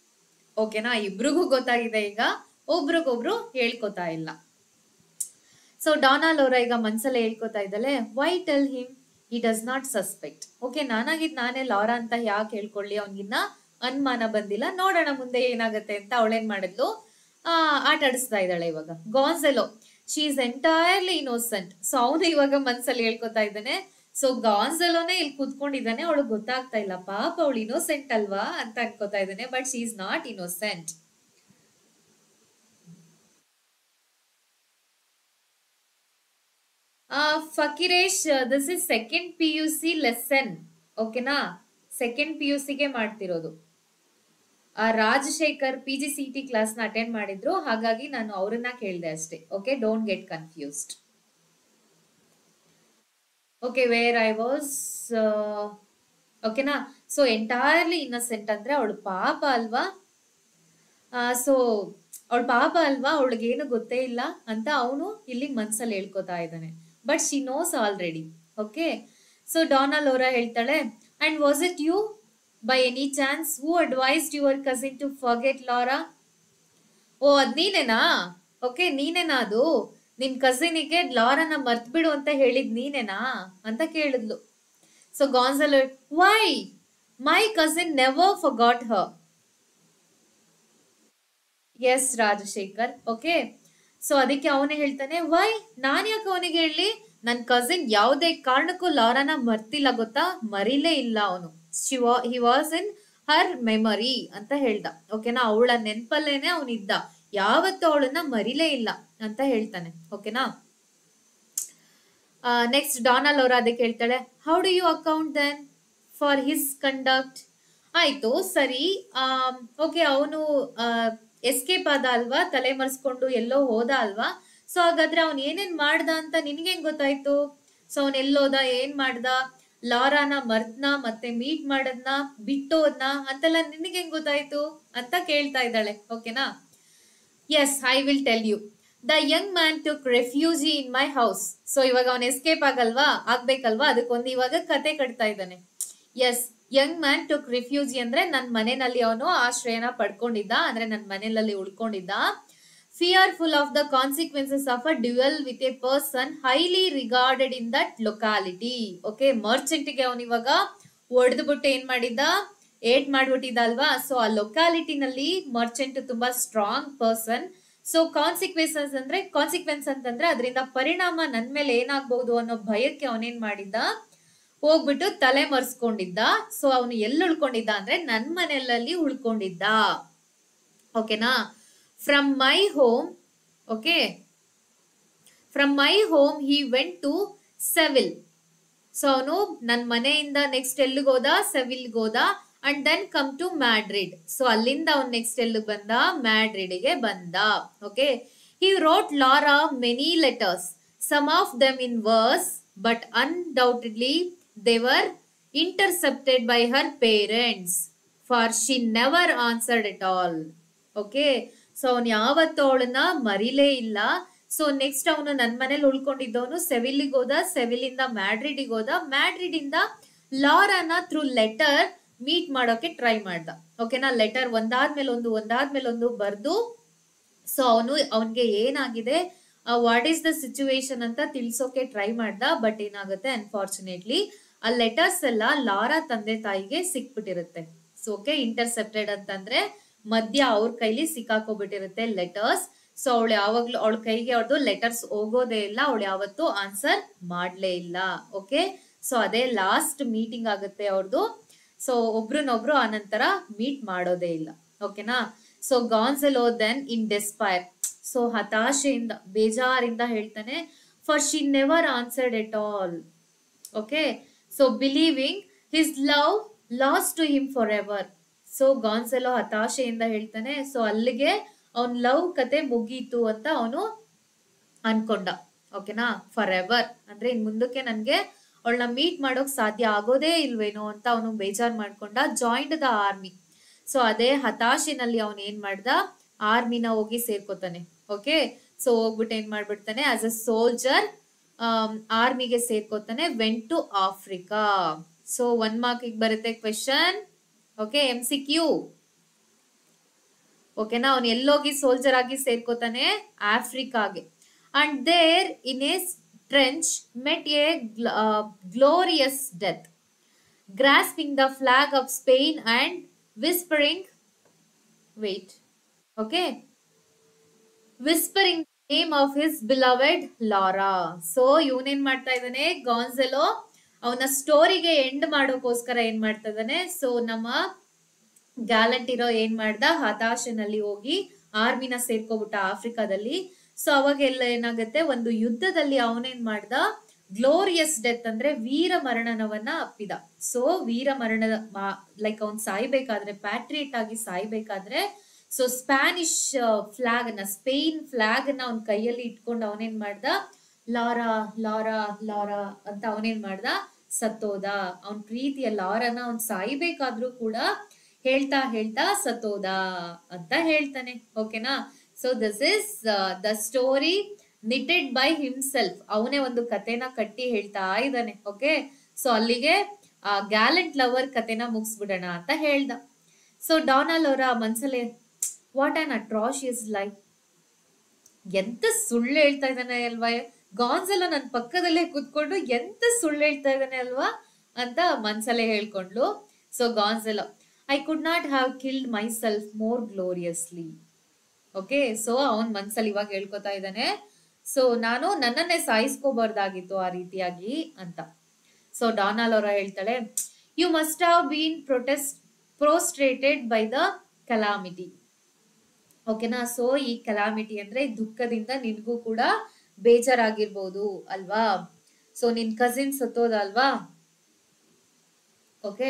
ಓಕೆನಾ ಇಬ್ರಿಗೂ ಗೊತ್ತಾಗಿದೆ ಈಗ ಒಬ್ರಿಗೊಬ್ರು ಹೇಳ್ಕೊತಾ ಇಲ್ಲ ಸೊ ಡಾನಾಲ್ ಅವರ ಈಗ ಮನ್ಸಲ್ಲೇ ಹೇಳ್ಕೊತಾ ಇದ್ದಲೆ why tell him he does not suspect okay ನಾನಾಗಿದ್ ನಾನೇ ಲಾರಾ ಅಂತ ಯಾಕೆ ಹೇಳ್ಕೊಳ್ಳಿ ಅವನಿಗಿನ್ನ ಅನುಮಾನ ಬಂದಿಲ್ಲ ನೋಡೋಣ ಮುಂದೆ ಏನಾಗತ್ತೆ ಅಂತ ಅವಳೇನ್ ಮಾಡಿದ್ಲು ಆ ಆಟ ಆಡಿಸ್ತಾ ಇದ್ದಾಳೆ ಇವಾಗ Gonzalo she is entirely innocent so ಅವನು ಇವಾಗ ಮನ್ಸಲ್ಲಿ ಹೇಳ್ಕೊತಾ ಇದ್ದಾನೆ ಸೊ ಗಾನ್ಸೆಲೋನೇ ಇಲ್ಲಿ ಕೂತ್ಕೊಂಡಿದ್ದಾನೆ ಅವಳಿಗೆ ಗೊತ್ತಾಗ್ತಾ ಇಲ್ಲ ಪಾಪ ಅವಳು ಇನೋಸೆಂಟ್ ಅಲ್ವಾ ಅಂತ ಅನ್ಕೋತಾ ಇದ್ದಾನೆ but she is not innocent Fakiresh this is second P U C lesson ಓಕೆನಾ ಸೆಕೆಂಡ್ ಪಿ ಯು ಸಿಗೆ ಮಾಡ್ತಿರೋದು ಆ Rajashekhar P G C T class ನ ಅಟೆಂಡ್ ಮಾಡಿದ್ರು ಹಾಗಾಗಿ ನಾನು ಅವ್ರನ್ನ ಕೇಳಿದೆ ಅಷ್ಟೇ okay don't get confused okay where I was ಓಕೆನಾ ಸೊ ಎಂಟೈರ್ಲಿ ಇನ್ನಸೆಂಟ್ ಅಂದ್ರೆ ಅವಳು ಪಾಪ ಅಲ್ವಾ ಸೊ ಅವಳ ಪಾಪ ಅಲ್ವಾ ಅವಳಿಗೇನು ಗೊತ್ತೇ ಇಲ್ಲ ಅಂತ ಅವನು ಇಲ್ಲಿ ಮನ್ಸಲ್ಲಿ ಹೇಳ್ಕೊತಾ ಇದ್ದಾನೆ but she knows already okay so Dona Laura ಹೇಳ್ತಾಳೆ and was it you by any chance who advised your cousin to forget Laura ಓ ಅದ್ ನೀನೇನಾ ಓಕೆ ನೀನೇನಾ ಅದು ನಿನ್ ಕಸಿನಿಗೆ ಲಾರನ ಮರ್ತ್ ಬಿಡು ಅಂತ ಹೇಳಿದ್ ನೀನೇನಾ ಅಂತ ಕೇಳಿದ್ಲು so Gonzalo why my cousin never forgot her yes Rajashekhar okay so ಅದಕ್ಕೆ ಅವನೇ ಹೇಳ್ತಾನೆ ವೈ ನಾನ್ ಯಾಕೆ ಅವನಿಗೆ ಹೇಳಿ ನನ್ ಕಸಿನ್ ಯಾವುದೇ ಕಾರಣಕ್ಕೂ ಲಾರಾನ ಮರ್ತಿಲ್ಲ ಗೊತ್ತಾ ಮರಿಲೇ ಇಲ್ಲ ಅವನು he was in Har memory ಅಂತ ಹೇಳ್ದ ಓಕೆನಾ ಅವಳ ನೆನ್ಪಲ್ಲೇನೆ ಅವನಿದ್ದ ಯಾವತ್ತೂ ಅವಳನ್ನ ಮರಿಲೇ ಇಲ್ಲ ಅಂತ ಹೇಳ್ತಾನೆ ಓಕೆನಾ ನೆಕ್ಸ್ಟ್ ಡಾನಲ್ ಅವ್ರ ಅದಕ್ಕೆ ಹೇಳ್ತಾಳೆ how do you account then for his conduct ಆಯ್ತು ಸರಿ ಓಕೆ ಅವನು ಎಸ್ಕೇಪ್ ಆದ ಅಲ್ವಾ ತಲೆ ಮರೆಸ್ಕೊಂಡು ಎಲ್ಲೋ ಹೋದ ಅಲ್ವಾ ಸೊ ಹಾಗಾದ್ರೆ ಅವನ್ ಏನೇನ್ ಮಾಡ್ದ ಅಂತ ನಿನ್ಗೆ ಹೆಂಗ್ ಗೊತ್ತಾಯ್ತು ಸೊ ಅವನ್ ಎಲ್ಲೋದ ಏನ್ ಮಾಡ್ದ ಲಾರಾನ ಮರ್ದ್ನ ಮತ್ತೆ ಮೀಟ್ ಮಾಡದ್ನ ಬಿಟ್ಟೋದ್ನ ಅಂತೆಲ್ಲ ನಿನಗೆ ಹೆಂಗ್ ಗೊತ್ತಾಯ್ತು ಅಂತ ಕೇಳ್ತಾ ಇದ್ದಾಳೆ ಓಕೆನಾ yes I will tell you the young man took refuge in my house so ಇವಾಗ ಅವನ್ ಎಸ್ಕೇಪ್ ಆಗಲ್ವಾ ಆಗ್ಬೇಕಲ್ವಾ ಅದಕ್ಕೊಂದು ಇವಾಗ ಕತೆ ಕಟ್ತಾ ಇದ್ದಾನೆ yes young man took refuge ಅಂದ್ರೆ ನನ್ ಮನೆಯಲ್ಲಿ ಅವನು ಆಶ್ರಯನ ಪಡ್ಕೊಂಡಿದ್ದ ಅಂದ್ರೆ ನನ್ ಮನೆಯಲ್ಲಿ ಉಳ್ಕೊಂಡಿದ್ದ fearful of the consequences of a duel with a person highly regarded in that locality okay merchant ಗೆ ಅವನ್ ಇವಾಗ ಒಡೆದು ಬಿಟ್ಟು ಏನ್ ಮಾಡಿದ್ದ ಏಟ್ ಮಾಡ್ಬಿಟ್ಟಿದ್ದ ಅಲ್ವಾ ಸೊ ಆ ಲೊಕಾಲಿಟಿನಲ್ಲಿ ಮರ್ಚೆಂಟ್ ತುಂಬಾ ಸ್ಟ್ರಾಂಗ್ ಪರ್ಸನ್ ಸೊ ಕಾನ್ಸಿಕ್ವೆನ್ಸಸ್ ಅಂದ್ರೆ ಕಾನ್ಸಿಕ್ವೆನ್ಸ್ ಅಂತಂದ್ರೆ ಅದರಿಂದ ಪರಿಣಾಮ ನನ್ ಮೇಲೆ ಏನಾಗ್ಬಹುದು ಅನ್ನೋ ಭಯಕ್ಕೆ ಅವನೇನ್ ಮಾಡಿದ್ದ ಹೋಗ್ಬಿಟ್ಟು ತಲೆ ಮರ್ಸ್ಕೊಂಡಿದ್ದ ಸೊ ಅವನು ಎಲ್ಲಿ ಉಳ್ಕೊಂಡಿದ್ದ ಅಂದ್ರೆ ನನ್ ಮನೆಯಲ್ಲಿ ಉಳ್ಕೊಂಡಿದ್ದ ಓಕೆನಾ from my home okay from my home he went to Seville so ಅವನು ನನ್ನ ಮನೆಯಿಂದ ನೆಕ್ಸ್ಟ್ ಎಲ್ಲಿಗೆ ಹೋದ ಸೆವಿಲ್ಗೆ ಹೋದ and then come to Madrid so ಅಲ್ಲಿಂದ ಅವ್ನು ನೆಕ್ಸ್ಟ್ ಎಲ್ಲಿಗೆ ಬಂದ ಮ್ಯಾಡ್ರಿಡ್ಗೆ ಬಂದ okay he wrote Laura many letters some of them in verse but undoubtedly they were intercepted by her parents for she never answered at all okay so ಅವನು ಯಾವತ್ತು ಅವಳನ್ನ ಮರಿಲೇ ಇಲ್ಲ ಸೊ ನೆಕ್ಸ್ಟ್ ಅವನು ನನ್ ಮನೇಲಿ ಉಳ್ಕೊಂಡಿದ್ದವನು ಸೆವಿಲಿಗೆ ಹೋದ ಸೆವಿಲಿಂದ ಮ್ಯಾಡ್ರಿಡಿಗೆ ಹೋದ ಮ್ಯಾಡ್ರಿಡ್ ಇಂದ ಲಾರಾನ ಥ್ರೂ ಲೆಟರ್ ಮೀಟ್ ಮಾಡೋಕೆ ಟ್ರೈ ಮಾಡ್ದ ಓಕೆನಾ ಲೆಟರ್ ಒಂದಾದ್ಮೇಲೆ ಒಂದು ಒಂದಾದ್ಮೇಲೆ ಒಂದು ಬರ್ದು ಸೊ ಅವನು ಅವನ್ಗೆ ಏನಾಗಿದೆ ವಾಟ್ ಈಸ್ ದ ಸಿಚುವೇಶನ್ ಅಂತ ತಿಳ್ಸೋಕೆ ಟ್ರೈ ಮಾಡ್ದ ಬಟ್ ಏನಾಗುತ್ತೆ ಅನ್ಫಾರ್ಚುನೇಟ್ಲಿ ಆ ಲೆಟರ್ಸ್ ಎಲ್ಲ ಲಾರಾ ತಂದೆ ತಾಯಿಗೆ ಸಿಕ್ಬಿಟ್ಟಿರುತ್ತೆ ಸೊ ಓಕೆ ಇಂಟರ್ಸೆಪ್ಟೆಡ್ ಅಂತಂದ್ರೆ ಮಧ್ಯ ಅವ್ರ ಕೈಲಿ ಸಿಕ್ಕಾಕೋಬಿಟ್ಟಿರುತ್ತೆ ಲೆಟರ್ಸ್ ಸೊ ಅವಳು ಯಾವಾಗ್ಲೂ ಅವಳ ಕೈಗೆ ಅವ್ರದ್ದು ಲೆಟರ್ಸ್ ಹೋಗೋದೇ ಇಲ್ಲ ಅವಳು ಯಾವತ್ತೂ ಆನ್ಸರ್ ಮಾಡ್ಲೇ ಇಲ್ಲ ಓಕೆ ಸೊ ಅದೇ ಲಾಸ್ಟ್ ಮೀಟಿಂಗ್ ಆಗುತ್ತೆ ಅವ್ರದ್ದು ಸೊ ಒಬ್ರನ್ನೊಬ್ರು ಆ ನಂತರ ಮೀಟ್ ಮಾಡೋದೇ ಇಲ್ಲ ಓಕೆನಾ so Gonzalo then in despair so ಹತಾಶೆಯಿಂದ ಬೇಜಾರಿಂದ ಹೇಳ್ತಾನೆ for she never answered at all okay so believing his love lost to him forever so Gonzalo ಹತಾಶೆಯಿಂದ ಹೇಳ್ತಾನೆ ಸೊ ಅಲ್ಲಿಗೆ ಅವನ್ ಲವ್ ಕತೆ ಮುಗೀತು ಅಂತ ಅವನು ಅನ್ಕೊಂಡ ಓಕೆನಾ ಫಾರ್ ಎವರ್ ಅಂದ್ರೆ ಇನ್ ಮುಂದಕ್ಕೆ ನನ್ಗೆ ಅವಳನ್ನ ಮೀಟ್ ಮಾಡೋಕ್ ಸಾಧ್ಯ ಆಗೋದೇ ಇಲ್ವೇನೋ ಅಂತ ಅವನು ಬೇಜಾರ್ ಮಾಡ್ಕೊಂಡ ಜಾಯಿಂಡ್ ದ ಆರ್ಮಿ ಸೊ ಅದೇ ಹತಾಶೆನಲ್ಲಿ ಅವನ್ ಏನ್ ಮಾಡ್ದ ಆರ್ಮಿನ ಹೋಗಿ ಸೇರ್ಕೋತಾನೆ ಓಕೆ ಸೊ ಹೋಗ್ಬಿಟ್ಟು ಏನ್ ಮಾಡ್ಬಿಡ್ತಾನೆ ಆಸ್ ಅ ಸೋಲ್ಜರ್ ಆರ್ಮಿಗೆ ಸೇರ್ಕೋತಾನೆ went to Africa so one mark ಬರುತ್ತೆ question okay M C Q ಓಕೆನಾ ಅವ್ನು ಎಲ್ಲೋಗಿ ಸೋಲ್ಜರ್ ಆಗಿ ಸೇರ್ಕೋತಾನೆ ಆಫ್ರಿಕಾಗೆ and there in a trench met a glorious death grasping the flag of Spain and whispering wait okay whispering name of his beloved Laura so ಇವನೇನ್ ಮಾಡ್ತಾ ಇದ್ದಾನೆ Gonzalo ಅವನ ಸ್ಟೋರಿಗೆ ಎಂಡ್ ಮಾಡೋಕೋಸ್ಕರ ಏನ್ ಮಾಡ್ತಾ ಇದ್ದಾನೆ ಸೊ ನಮ್ಮ ಗ್ಯಾಲೆಂಟ್ ಇರೋ ಏನ್ ಮಾಡ್ದ ಹತಾಶನಲ್ಲಿ ಹೋಗಿ ಆರ್ಮಿನ ಸೇರ್ಕೊಬಿಟ್ಟ ಆಫ್ರಿಕಾದಲ್ಲಿ ಸೊ ಅವಾಗ ಎಲ್ಲ ಏನಾಗುತ್ತೆ ಒಂದು ಯುದ್ಧದಲ್ಲಿ ಅವನೇನ್ ಮಾಡ್ದ ಗ್ಲೋರಿಯಸ್ ಡೆತ್ ಅಂದ್ರೆ ವೀರ ಮರಣವನ್ನ ಅಪ್ಪಿದ ಸೊ ವೀರ ಮರಣದ ಲೈಕ್ ಅವ್ನ್ ಸಾಯ್ಬೇಕಾದ್ರೆ ಪ್ಯಾಟ್ರಿಯಟ್ ಆಗಿ ಸಾಯ್ಬೇಕಾದ್ರೆ ಸೊ ಸ್ಪ್ಯಾನಿಶ್ ಫ್ಲಾಗ್ ನ ಸ್ಪೇನ್ ಫ್ಲಾಗ್ ನ ಅವನ್ ಕೈಯಲ್ಲಿ ಇಟ್ಕೊಂಡು ಅವನೇನ್ ಮಾಡ್ದ ಲಾರಾ ಲಾರಾ ಲಾರಾ ಅಂತ ಅವನೇನ್ ಮಾಡ್ದ ಸತ್ತೋದ ಅವನ್ ಪ್ರೀತಿಯ ಲಾರನ ಅವ್ನ್ ಸಾಯ್ಬೇಕಾದ್ರೂ ಕೂಡ ಹೇಳ್ತಾ ಹೇಳ್ತಾ ಸತ್ತೋದ ಅಂತ ಹೇಳ್ತಾನೆ ಓಕೆನಾ so this is the story knitted by himself ಅವನೇ ಒಂದು ಕತೆನ ಕಟ್ಟಿ ಹೇಳ್ತಾ ಇದ್ದಾನೆ ಓಕೆ ಸೊ ಅಲ್ಲಿಗೆ ಆ ಗ್ಯಾಲೆಂಟ್ ಲವರ್ ಕತೆನ ಮುಗಿಸ್ಬಿಡೋಣ ಅಂತ ಹೇಳ್ದ ಸೊ ಡಾನಾಲ್ ಅವರ ಮನ್ಸಲ್ಲಿ ವಾಟ್ ಆನ್ ಅಟ್ರಾಶಿಯಸ್ ಲೈಫ್ ಎಂತ ಸುಳ್ಳು ಹೇಳ್ತಾ ಇದ್ದಾನೆ ಅಲ್ವಾ ಗಾನ್ಸೆಲ್ಲ ನನ್ನ ಪಕ್ಕದಲ್ಲೇ ಕೂತ್ಕೊಂಡು ಎಂತ ಸುಳ್ಳು ಹೇಳ್ತಾ ಇದ್ದಾನೆ ಅಲ್ವಾ ಅಂತ ಮನ್ಸಲ್ಲೇ ಹೇಳ್ಕೊಂಡ್ಲು so Gonzalo I could not have killed myself more gloriously okay so ಅವನ್ ಮನ್ಸಲ್ಲಿ ಇವಾಗ ಹೇಳ್ಕೊತಾ ಇದ್ದಾನೆ ಸೊ ನಾನು ನನ್ನನ್ನೇ ಸಾಯಿಸ್ಕೋಬಾರ್ದಾಗಿತ್ತು ಆ ರೀತಿಯಾಗಿ ಅಂತ ಸೊ ಡಾನಾಲ್ ಅವರ ಹೇಳ್ತಾಳೆ you must have been protest prostrated by the calamity ಓಕೆನಾ ಸೊ ಈ ಕಲಾಮಿಟಿ ಅಂದ್ರೆ ದುಃಖದಿಂದ ನಿನ್ಗೂ ಕೂಡ ಬೇಜಾರಾಗಿರ್ಬೋದು ಅಲ್ವಾ ಸೊ ನಿನ್ ಕಸಿನ್ ಸತ್ತೋದಲ್ವಾ okay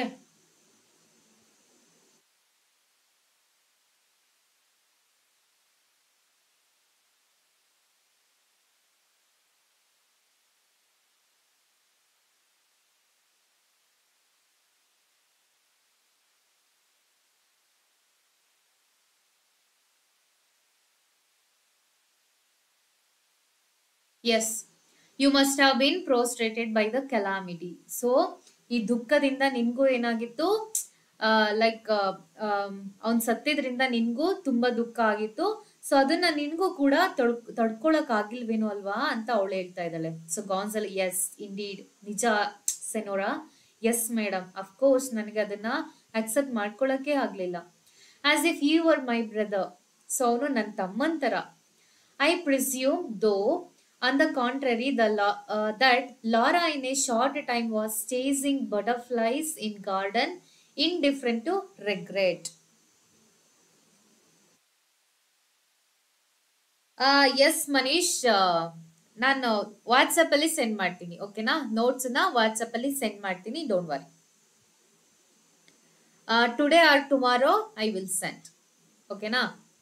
yes you must have been prostrated by the calamity so ಈ ದುಃಖದಿಂದ ನಿನ್ಗೂ ಏನಾಗಿತ್ತು ಲೈಕ್ ಅವನ್ ಸತ್ತಿದ್ರಿಂದ ನಿನ್ಗೂ ತುಂಬಾ ದುಃಖ ಆಗಿತ್ತು ಸೊ ಅದನ್ನ ನಿನ್ಗೂ ಕೂಡ ತೊಳ್ ತಡ್ಕೊಳಕ್ ಆಗಿಲ್ವೇನೋ ಅಲ್ವಾ ಅಂತ ಅವಳು ಹೇಳ್ತಾ ಇದ್ದಾಳೆ ಸೊ ಗಾನ್ಸಲ್ ಎಸ್ ಇಂಡೀಡ್ ನಿಜ ಸೆನೋರಾ ಎಸ್ ಮೇಡಮ್ ಅಫ್ಕೋರ್ಸ್ ನನಗೆ ಅದನ್ನ ಅಕ್ಸೆಪ್ಟ್ ಮಾಡ್ಕೊಳಕ್ಕೆ ಆಗ್ಲಿಲ್ಲ as if you are my brother so ಅವನು ನನ್ನ ತಮ್ಮನ್ ತರ I presume, though, on the contrary, the la- uh, that Laura in a short time was chasing butterflies in garden, indifferent to regret. Yes Manish ನಾನು WhatsApp ಅಲ್ಲಿ send ಮಾಡ್ತೀನಿ ಓಕೆನಾ notes ನ WhatsApp ಅಲ್ಲಿ send ಮಾಡ್ತೀನಿ don't worry today or tomorrow I will send ಓಕೆನಾ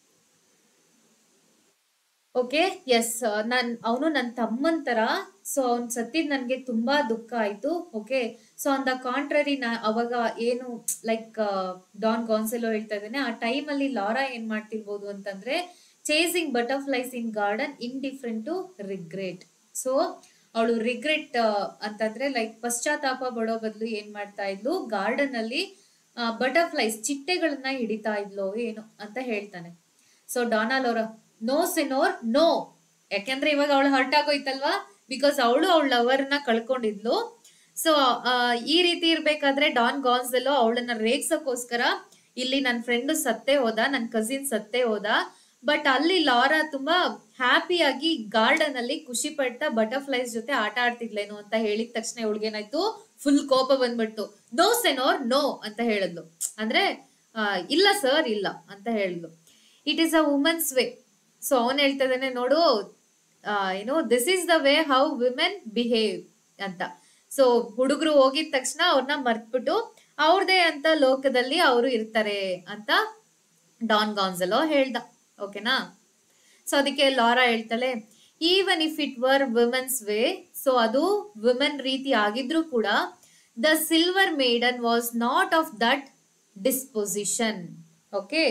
okay yes ನನ್ ಅವನು ನನ್ನ ತಮ್ಮನ್ ತರ ಸೊ ಅವ್ನ್ ಸತ್ತಿದ್ ನನ್ಗೆ ತುಂಬಾ ದುಃಖ ಆಯ್ತು okay so on the contrary ನಾ ಅವಾಗ ಏನು ಲೈಕ್ ಡಾನ್ ಗಾನ್ಸೆಲೋ ಹೇಳ್ತಾ ಇದ್ದೇನೆ ಆ ಟೈಮ್ ಅಲ್ಲಿ ಲಾರಾ ಏನ್ ಮಾಡ್ತಿರ್ಬೋದು ಅಂತಂದ್ರೆ chasing butterflies in garden indifferent to regret so ಅವಳು ರಿಗ್ರೆಟ್ ಅಂತಂದ್ರೆ ಲೈಕ್ ಪಶ್ಚಾತ್ತಾಪ ಪಡೋ ಬದಲು ಏನ್ ಮಾಡ್ತಾ ಇದ್ಲು ಗಾರ್ಡನ್ ಅಲ್ಲಿ ಬಟರ್ಫ್ಲೈಸ್ ಚಿಟ್ಟೆಗಳನ್ನ ಹಿಡಿತಾ ಇದ್ಲು ಏನು ಅಂತ ಹೇಳ್ತಾನೆ ಸೊ ಡಾನಾಲ್ ಅವರ ನೋ ಸೆನೋರ್ ನೋ ಯಾಕೆಂದ್ರೆ ಇವಾಗ ಅವಳು ಹರ್ಟ್ ಆಗೋಯ್ತಲ್ವಾ ಬಿಕಾಸ್ ಅವಳು ಅವಳ ಲವರ್ನ ಕಳ್ಕೊಂಡಿದ್ಲು ಸೊ ಈ ರೀತಿ ಇರ್ಬೇಕಾದ್ರೆ ಡಾನ್ ಗಾನ್ಸೆಲ್ಲೋ ಅವಳನ್ನ ರೇಗ್ಸಕ್ಕೋಸ್ಕರ ಇಲ್ಲಿ ನನ್ನ ಫ್ರೆಂಡ್ ಸತ್ತೇ ಹೋದ ನನ್ನ ಕಸಿನ್ ಸತ್ತೇ ಹೋದ ಬಟ್ ಅಲ್ಲಿ ಲಾರಾ ತುಂಬಾ ಹ್ಯಾಪಿಯಾಗಿ ಗಾರ್ಡನ್ ಅಲ್ಲಿ ಖುಷಿ ಪಡ್ತಾ ಬಟರ್ಫ್ಲೈಸ್ ಜೊತೆ ಆಟ ಆಡ್ತಿದ್ಲೇನು ಅಂತ ಹೇಳಿದ ತಕ್ಷಣ ಇವಳಿಗೇನಾಯ್ತು ಫುಲ್ ಕೋಪ ಬಂದ್ಬಿಡ್ತು ನೋ ಸೆನೋರ್ ನೋ ಅಂತ ಹೇಳಿದ್ಲು ಅಂದ್ರೆ ಆ, ಇಲ್ಲ ಸರ್ ಇಲ್ಲ ಅಂತ ಹೇಳಿದ್ಲು it is a woman's way so ಅವನ್ ಹೇಳ್ತಾ ಇದ್ದಾನೆ ನೋಡು ಏನು this is the way how women behave ಅಂತ ಸೊ ಹುಡುಗರು ಹೋಗಿದ ತಕ್ಷಣ ಅವ್ರನ್ನ ಮರ್ತ್ಬಿಟ್ಟು ಅವ್ರದೇ ಅಂತ ಲೋಕದಲ್ಲಿ ಅವರು ಇರ್ತಾರೆ ಅಂತ ಡಾನ್ ಗಾನ್ಸಲೋ ಹೇಳ್ದ ಓಕೆನಾ ಸೊ ಅದಕ್ಕೆ ಲಾರಾ ಹೇಳ್ತಾಳೆ even if it were women's way so ಅದು ವುಮೆನ್ ರೀತಿ ಆಗಿದ್ರು ಕೂಡ the silver maiden was not of that disposition okay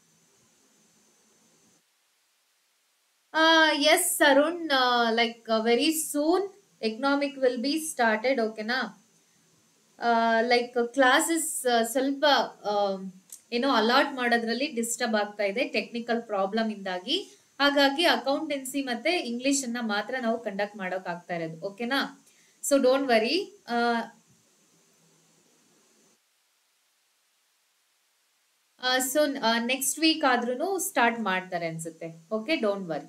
yes Arun like very soon economic will be started ಓಕೆನಾ ಲೈಕ್ ಕ್ಲಾಸಸ್ ಸ್ವಲ್ಪ ಏನೋ ಅಲಾಟ್ ಮಾಡೋದ್ರಲ್ಲಿ ಡಿಸ್ಟರ್ಬ್ ಆಗ್ತಾ ಇದೆ ಟೆಕ್ನಿಕಲ್ ಪ್ರಾಬ್ಲಮ್ ಇಂದಾಗಿ ಹಾಗಾಗಿ ಅಕೌಂಟೆನ್ಸಿ ಮತ್ತೆ ಇಂಗ್ಲಿಷ್ ಅನ್ನ ಮಾತ್ರ ನಾವು ಕಂಡಕ್ಟ್ ಮಾಡೋಕ್ ಆಗ್ತಾ ಇರೋದು ಓಕೆನಾ so don't worry so next week ಆದ್ರೂ ಸ್ಟಾರ್ಟ್ ಮಾಡ್ತಾರೆ ಅನ್ಸುತ್ತೆ okay don't worry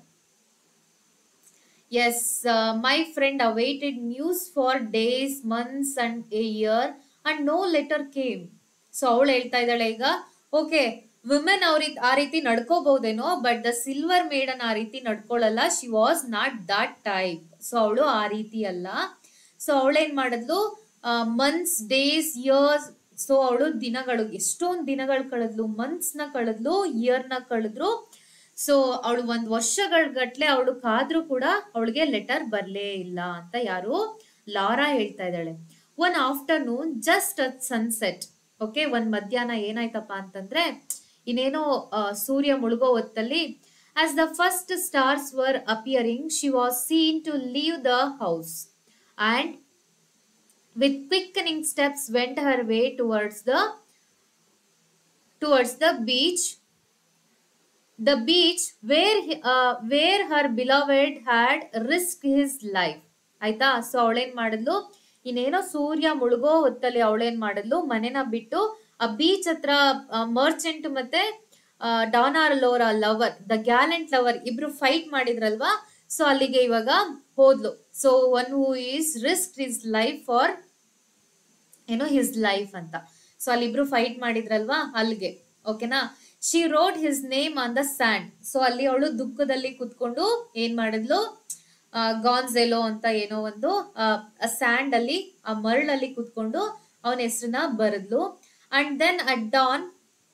yes my friend awaited news for days months and a year and no letter came so ಅವಳು ಹೇಳ್ತಾ ಇದ್ದಾಳೆ ಈಗ ಓಕೆ ವಿಮೆನ್ ಅವ್ರ ಆ ರೀತಿ ನಡ್ಕೋಬಹುದೇನೋ ಬಟ್ ದ ಸಿಲ್ವರ್ ಮೇಡನ್ ಆ ರೀತಿ ನಡ್ಕೊಳ್ಳಲ್ಲ she was not that type so ಅವಳು ಆ ರೀತಿ ಅಲ್ಲ ಸೊ ಅವಳೇನ್ ಮಾಡಿದ್ಲು ಮಂತ್ಸ್ ಡೇಸ್ ಇಯರ್ಸ್ ಸೊ ಅವಳು ದಿನಗಳು ಎಷ್ಟೊಂದು ದಿನಗಳು ಕಳೆದ್ಲು ಮಂತ್ಸ್ ನ ಕಳೆದ್ಲು ಇಯರ್ ನ ಕಳೆದ್ರು ಸೊ ಅವಳು ಒಂದ್ ವರ್ಷಗಳ ಗಟ್ಲೆ ಅವಳು ಕಾದ್ರೂ ಕೂಡ ಅವಳಿಗೆ ಲೆಟರ್ ಬರ್ಲೇ ಇಲ್ಲ ಅಂತ ಯಾರು ಲಾರಾ ಹೇಳ್ತಾ ಇದ್ದಾಳೆ one afternoon just at sunset okay ಒಂದ್ ಮಧ್ಯಾಹ್ನ ಏನಾಯ್ತಪ್ಪ ಅಂತಂದ್ರೆ ಇನ್ನೇನೋ ಆ, ಸೂರ್ಯ ಮುಳುಗೋ ಹೊತ್ತಲ್ಲಿ as the first stars were appearing she was seen to leave the house and with quickening steps went her way towards the towards the beach the beach where where her beloved had risk his life ಆಯ್ತಾ so ಅವಳೇನ್ ಮಾಡಿದ್ಲು ಇನ್ನೇನೋ ಸೂರ್ಯ ಮುಳುಗೋ ಹೊತ್ತಲ್ಲಿ ಅವಳೇನ್ ಮಾಡಿದ್ಲು ಮನೆನ ಬಿಟ್ಟು ಆ ಬೀಚ್ ಹತ್ರ ಮರ್ಚೆಂಟ್ ಮತ್ತೆ Dona Laura lover the gallant lover ಇಬ್ರು ಫೈಟ್ ಮಾಡಿದ್ರಲ್ವಾ ಸೊ ಅಲ್ಲಿಗೆ ಇವಾಗ ಹೋದ್ಲು so one who is risk his life for ಏನೋ ಹಿಸ್ ಲೈಫ್ ಅಂತ ಸೊ ಅಲ್ಲಿಬ್ರು ಫೈಟ್ ಮಾಡಿದ್ರಲ್ವಾ ಅಲ್ಲಿಗೆ ಓಕೆನಾ she wrote his name on the sand so ಅಲ್ಲಿ ಅವಳು ದುಃಖದಲ್ಲಿ ಕುತ್ಕೊಂಡು ಏನ್ ಮಾಡಿದ್ಲು ಗಾನ್ಸೆಲೋ ಅಂತ ಏನೋ ಒಂದು ಸ್ಯಾಂಡ್ ಅಲ್ಲಿ ಆ ಮರಳಲ್ಲಿ ಕುತ್ಕೊಂಡು ಅವನ ಹೆಸರನ್ನ ಬರೆದ್ಲು and then at dawn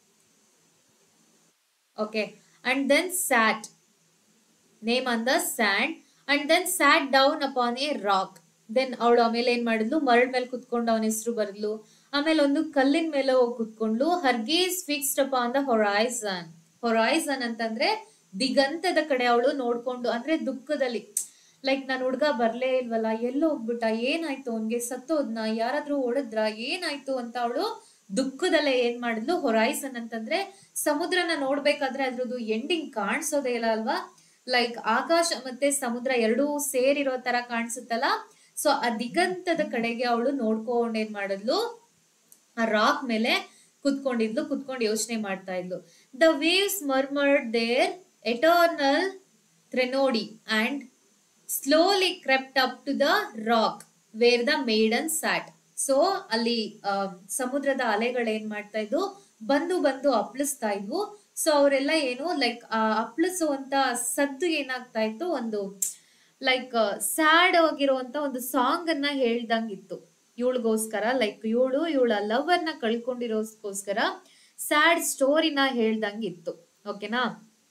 okay and then sat name on the sand and then sat down upon a rock then ಅವಳು ಆಮೇಲೆ ಏನ್ ಮಾಡಿದ್ಲು ಮರಳ ಮೇಲೆ ಕುತ್ಕೊಂಡು ಅವನ ಹೆಸರು ಬರೆದ್ಲು ಆಮೇಲೆ ಒಂದು ಕಲ್ಲಿನ ಮೇಲೆ ಹೋಗಿ ಕುತ್ಕೊಂಡು her gaze fixed upon the horizon horizon ಅಂತಂದ್ರೆ ದಿಗಂತದ ಕಡೆ ಅವಳು ನೋಡ್ಕೊಂಡು ಅಂದ್ರೆ ದುಃಖದಲ್ಲಿ ಲೈಕ್ ನಾನು ಹುಡ್ಗ ಬರ್ಲೇ ಇಲ್ವಲ್ಲ ಎಲ್ಲೋ ಹೋಗ್ಬಿಟ್ಟ ಏನಾಯ್ತು ಅವನ್ಗೆ ಸತ್ತೋದ್ನ ಯಾರಾದ್ರೂ ಹೊಡೆದ್ರ ಏನಾಯ್ತು ಅಂತ ಅವಳು ದುಃಖದಲ್ಲೇ ಏನ್ ಮಾಡಿದ್ಲು ಹೊರೈಸನ್ ಅಂತಂದ್ರೆ ಸಮುದ್ರನ ನೋಡ್ಬೇಕಾದ್ರೆ ಅದ್ರದ್ದು ಎಂಡಿಂಗ್ ಕಾಣಿಸೋದೇ ಇಲ್ಲ ಅಲ್ವಾ ಲೈಕ್ ಆಕಾಶ ಮತ್ತೆ ಸಮುದ್ರ ಎರಡೂ ಸೇರಿರೋ ತರ ಕಾಣಿಸುತ್ತಲ್ಲ ಸೊ ಆ ದಿಗಂತದ ಕಡೆಗೆ ಅವಳು ನೋಡ್ಕೊಂಡ್ ಏನ್ ಮಾಡಿದ್ಲು ಆ ರಾಕ್ ಮೇಲೆ ಕುತ್ಕೊಂಡಿದ್ಲು ಕುತ್ಕೊಂಡು ಯೋಚನೆ ಮಾಡ್ತಾ ಇದ್ಲು the waves murmured their eternal threnody and slowly crept up to the rock where the maiden sat so ಅಲ್ಲಿ ಆ, ಸಮುದ್ರದ ಅಲೆಗಳು ಏನ್ ಮಾಡ್ತಾ ಇದ್ವು ಬಂದು ಬಂದು ಅಪ್ಳಿಸ್ತಾ ಇದ್ವು ಸೊ ಅವರೆಲ್ಲ ಏನು ಲೈಕ್ ಅಪ್ಳಿಸುವಂತ ಸದ್ದು ಏನಾಗ್ತಾ ಇತ್ತು ಒಂದು ಲೈಕ್ ಸ್ಯಾಡ್ ಆಗಿರುವಂತ ಒಂದು ಸಾಂಗ್ ಅನ್ನ ಹೇಳ್ದಂಗಿತ್ತು ಇವಳಿಗೋಸ್ಕರ ಲೈಕ್ ಇವಳು ಇವಳ ಲವರ್ನ ಕಳ್ಕೊಂಡಿರೋಸ್ಕೋಸ್ಕರ ಸ್ಯಾಡ್ ಸ್ಟೋರಿನ ಹೇಳ್ದಂಗಿತ್ತು ಓಕೆನಾ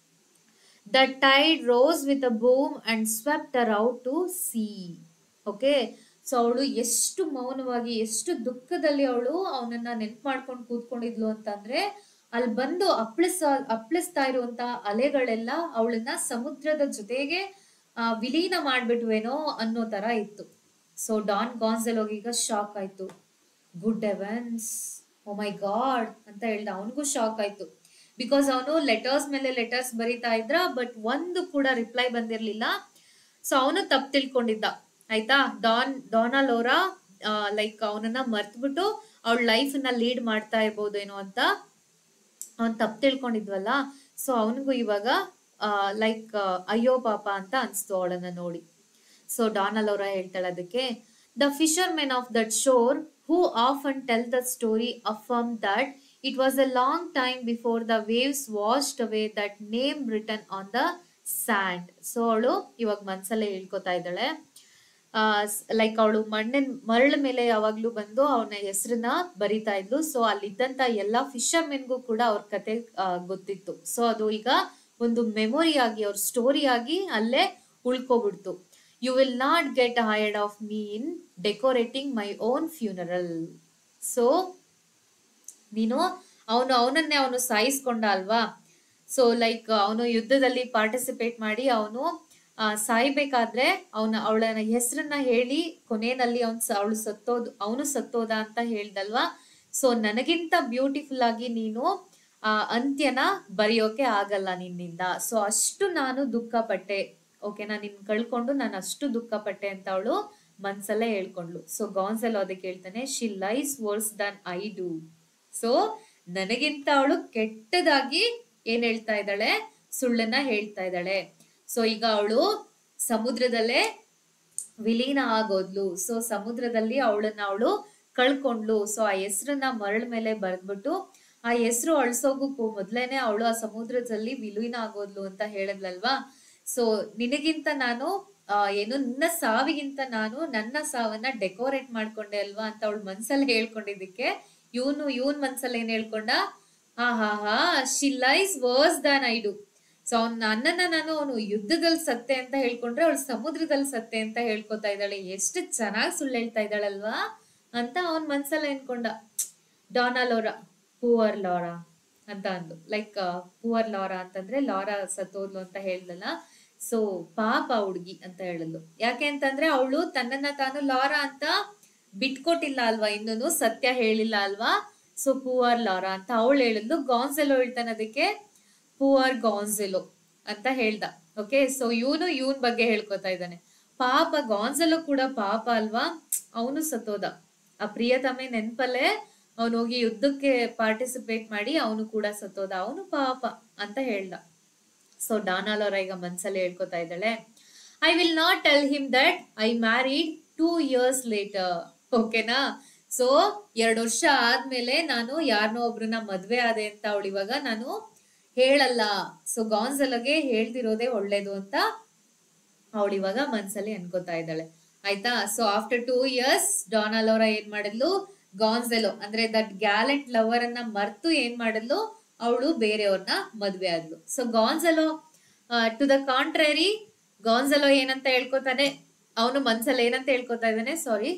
the tide rose with a boom and swept her out to sea okay so ಅವಳು ಎಷ್ಟು ಮೌನವಾಗಿ ಎಷ್ಟು ದುಃಖದಲ್ಲಿ ಅವಳು ಅವನನ್ನ ನೆನ್ಪು ಮಾಡ್ಕೊಂಡು ಕೂತ್ಕೊಂಡಿದ್ಲು ಅಂತಂದ್ರೆ ಅಲ್ಲಿ ಬಂದು ಅಪ್ಳಿಸ ಅಪ್ಳಿಸ್ತಾ ಇರುವಂತ ಅಲೆಗಳೆಲ್ಲ ಅವಳನ್ನ ಸಮುದ್ರದ ಜೊತೆಗೆ ಆ, ವಿಲೀನ ಮಾಡ್ಬಿಟ್ವೇನೋ ಅನ್ನೋ ತರ ಇತ್ತು ಸೊ ಡಾನ್ ಗಾನ್ಸೆಲೋಗ್ ಈಗ ಶಾಕ್ ಆಯ್ತು ಗುಡ್ ಎವನ್ಸ್ ಓ ಮೈ ಗಾಡ್ ಅಂತ ಹೇಳ್ದ ಅವನಿಗೂ ಶಾಕ್ ಆಯ್ತು ಬಿಕಾಸ್ ಅವನು ಲೆಟರ್ಸ್ ಮೇಲೆ ಲೆಟರ್ಸ್ ಬರೀತಾ ಇದ್ರ ಬಟ್ ಒಂದು ಕೂಡ ರಿಪ್ಲೈ ಬಂದಿರ್ಲಿಲ್ಲ ಸೊ ಅವನು ತಪ್ಪು ತಿಳ್ಕೊಂಡಿದ್ದ ಆಯ್ತಾ ಡಾನ್ ಡಾನಲೋರಾ ಲೈಕ್ ಅವನನ್ನ ಮರ್ತ್ಬಿಟ್ಟು ಅವಳ ಲೈಫ್ ನ ಲೀಡ್ ಮಾಡ್ತಾ ಇರ್ಬೋದೇನೋ ಅಂತ ಅವ್ನ್ ತಪ್ಪು ತಿಳ್ಕೊಂಡಿದ್ವಲ್ಲ ಸೊ ಅವನಿಗೂ ಇವಾಗ ಲೈಕ್ ಅಯ್ಯೋ ಪಾಪ ಅಂತ ಅನ್ಸ್ತು ಅವಳನ್ನ ನೋಡಿ ಸೊ ಡಾನಲ್ ಅವರ ಹೇಳ್ತಾಳೆ ಅದಕ್ಕೆ the fishermen of that shore who ಆಫ್ ಅಂಡ್ tell the story affirm that it was a long time before the waves washed away that name written on the sand so ಅವಳು ಇವಾಗ ಮನ್ಸಲ್ಲೇ ಹೇಳ್ಕೊತಾ ಇದ್ದಾಳೆ ಲೈಕ್ ಅವಳು ಮಣ್ಣಿನ ಮರಳ ಮೇಲೆ ಯಾವಾಗ್ಲೂ ಬಂದು ಅವನ ಹೆಸರನ್ನ ಬರಿತಾ ಇದ್ಲು ಸೊ ಅಲ್ಲಿದ್ದಂತ ಎಲ್ಲಾ ಫಿಶರ್ ಮೆನ್ಗೂ ಕೂಡ ಅವ್ರ ಕತೆ ಆ, ಗೊತ್ತಿತ್ತು ಸೊ ಅದು ಈಗ ಒಂದು ಮೆಮೊರಿ ಆಗಿ ಅವ್ರ ಸ್ಟೋರಿ ಆಗಿ ಅಲ್ಲೇ ಉಳ್ಕೊಬಿಡ್ತು you will not get hide of me in decorating my own funeral so ನೀನು ಅವನು ಅವನನ್ನೇ ಅವನು ಸಾಯಿಸ್ಕೊಂಡ ಅಲ್ವಾ ಸೊ ಲೈಕ್ ಅವನು ಯುದ್ಧದಲ್ಲಿ ಪಾರ್ಟಿಸಿಪೇಟ್ ಮಾಡಿ ಅವನು ಸಾಯ್ಬೇಕಾದ್ರೆ ಅವನ ಅವಳ ಹೆಸರನ್ನ ಹೇಳಿ ಕೊನೆಯಲ್ಲಿ ಅವನ್ ಅವಳು ಸತ್ತೋದ್ ಅವನು ಸತ್ತೋದ ಅಂತ ಹೇಳ್ದಲ್ವಾ ಸೊ ನನಗಿಂತ ಬ್ಯೂಟಿಫುಲ್ ಆಗಿ ನೀನು ಆ ಅಂತ್ಯನ ಬರೆಯೋಕೆ ಆಗಲ್ಲ ನಿನ್ನಿಂದ ಸೊ ಅಷ್ಟು ನಾನು ದುಃಖ ಪಟ್ಟೆ ಓಕೆನಾ ನಿನ್ ಕಳ್ಕೊಂಡು ನಾನು ಅಷ್ಟು ದುಃಖ ಪಟ್ಟೆ ಅಂತ ಅವಳು ಮನ್ಸಲ್ಲೇ ಹೇಳ್ಕೊಂಡ್ಲು ಸೊ ಗಾನ್ಸೆಲ್ ಅದಕ್ಕೆ ಹೇಳ್ತಾನೆ she lies worse than I do so ನನಗಿಂತ ಅವಳು ಕೆಟ್ಟದಾಗಿ ಏನ್ ಹೇಳ್ತಾ ಇದ್ದಾಳೆ ಸುಳ್ಳನ್ನ ಹೇಳ್ತಾ ಇದ್ದಾಳೆ ಸೊ ಈಗ ಅವಳು ಸಮುದ್ರದಲ್ಲೇ ವಿಲೀನ ಆಗೋದ್ಲು ಸೊ ಸಮುದ್ರದಲ್ಲಿ ಅವಳನ್ನ ಅವಳು ಕಳ್ಕೊಂಡ್ಲು ಸೊ ಆ ಹೆಸರನ್ನ ಮರಳ ಮೇಲೆ ಬರೆದ್ಬಿಟ್ಟು ಆ ಹೆಸರು ಅಳ್ಸೋಗಕ್ಕೂ ಮೊದ್ಲೇನೆ ಅವಳು ಆ ಸಮುದ್ರದಲ್ಲಿ ವಿಲೀನ ಆಗೋದ್ಲು ಅಂತ ಹೇಳಿದ್ಲಲ್ವಾ ಸೊ ನಿನಗಿಂತ ನಾನು ಆ, ಏನು ನಿನ್ನ ಸಾವಿಗಿಂತ ನಾನು ನನ್ನ ಸಾವನ್ನ ಡೆಕೋರೇಟ್ ಮಾಡ್ಕೊಂಡೆ ಅಲ್ವಾ ಅಂತ ಅವಳು ಮನ್ಸಲ್ಲಿ ಹೇಳ್ಕೊಂಡಿದ್ದಕ್ಕೆ ಇವನು ಇವನ್ ಮನ್ಸಲ್ಲಿ ಏನ್ ಹೇಳ್ಕೊಂಡ ಹಾ ಹಾ ಹಾ she lies worse than I do so ಅವ್ನ ನನ್ನನ್ನ ನಾನು ಅವನು ಯುದ್ಧದಲ್ಲಿ ಸತ್ತೆ ಅಂತ ಹೇಳ್ಕೊಂಡ್ರೆ ಅವಳು ಸಮುದ್ರದಲ್ಲಿ ಸತ್ತೆ ಅಂತ ಹೇಳ್ಕೊತಾ ಇದ್ದಾಳೆ ಎಷ್ಟು ಚೆನ್ನಾಗಿ ಸುಳ್ಳು ಹೇಳ್ತಾ ಇದ್ದಾಳಲ್ವಾ ಅಂತ ಅವನ್ ಮನ್ಸಲ್ಲ ಎನ್ಕೊಂಡ ಡಾನಾ ಲೋರಾ ಪೂವರ್ ಲಾರಾ ಅಂತ ಅಂದು ಲೈಕ್ ಪೂವರ್ ಲಾರಾ ಅಂತಂದ್ರೆ ಲಾರಾ ಸತ್ತೋದ್ಲು ಅಂತ ಹೇಳ್ದಲ್ಲ ಸೊ ಪಾಪ ಹುಡುಗಿ ಅಂತ ಹೇಳಲು ಯಾಕೆ ಅಂತಂದ್ರೆ ಅವಳು ತನ್ನನ್ನ ತಾನು ಲಾರಾ ಅಂತ ಬಿಟ್ಕೊಟ್ಟಿಲ್ಲ ಅಲ್ವಾ ಇನ್ನೂ ಸತ್ಯ ಹೇಳಿಲ್ಲ ಅಲ್ವಾ ಸೊ ಪೂವರ್ ಲಾರಾ ಅಂತ ಅವಳು ಹೇಳಿದ್ಲು ಗಾನ್ಸೆಲೋ ಹೇಳ್ತಾನೆ ಅದಕ್ಕೆ ಪೂವರ್ ಗಾನ್ಸೆಲೋ ಅಂತ ಹೇಳ್ದ ಓಕೆ ಸೊ ಇವನು ಇವನ್ ಬಗ್ಗೆ ಹೇಳ್ಕೊತಾ ಇದ್ದಾನೆ ಪಾಪ ಗಾನ್ಸೆಲೋ ಕೂಡ ಪಾಪ ಅಲ್ವಾ ಅವನು ಸತ್ತೋದ ಆ ಪ್ರಿಯತಮೆ ನೆನ್ಪಲ್ಲೇ ಅವನು ಹೋಗಿ ಯುದ್ಧಕ್ಕೆ ಪಾರ್ಟಿಸಿಪೇಟ್ ಮಾಡಿ ಅವನು ಕೂಡ ಸತ್ತೋದ ಅವನು ಪಾಪ ಅಂತ ಹೇಳ್ದ ಸೊ ಡಾನಾಲೋರ ಈಗ ಮನ್ಸಲ್ಲಿ ಹೇಳ್ಕೊತಾ ಇದ್ದಾಳೆ I will not tell him that I married two years later ಓಕೆನಾ ಸೊ ಎರಡು ವರ್ಷ ಆದ್ಮೇಲೆ ನಾನು ಯಾರನ್ನೋ ಒಬ್ರನ್ನ ಮದ್ವೆ ಆದೆ ಅಂತ ಅವಳು ಇವಾಗ ನಾನು ಹೇಳಲ್ಲ ಸೊ ಗಾನ್ಸಲಗೆ ಹೇಳ್ತಿರೋದೇ ಒಳ್ಳೇದು ಅಂತ ಅವಳು ಇವಾಗ ಮನ್ಸಲ್ಲಿ ಅನ್ಕೋತಾ ಇದ್ದಾಳೆ ಆಯ್ತಾ so after two years Dona Laura ಏನ್ ಮಾಡಿದ್ಲು ಗಾನ್ಸೆಲೋ ಅಂದ್ರೆ ದಟ್ ಗ್ಯಾಲೆಂಟ್ ಲವರ್ ಅನ್ನ ಮರ್ತು ಏನ್ ಮಾಡಿದ್ಲು ಅವಳು ಬೇರೆಯವ್ರನ್ನ ಮದ್ವೆ ಆದ್ಲು so Gonzalo to the contrary Gonzalo ಏನಂತ ಹೇಳ್ಕೊತಾನೆ ಅವನು ಮನ್ಸಲ್ಲಿ ಏನಂತ ಹೇಳ್ಕೊತಾ ಇದ್ದಾನೆ sorry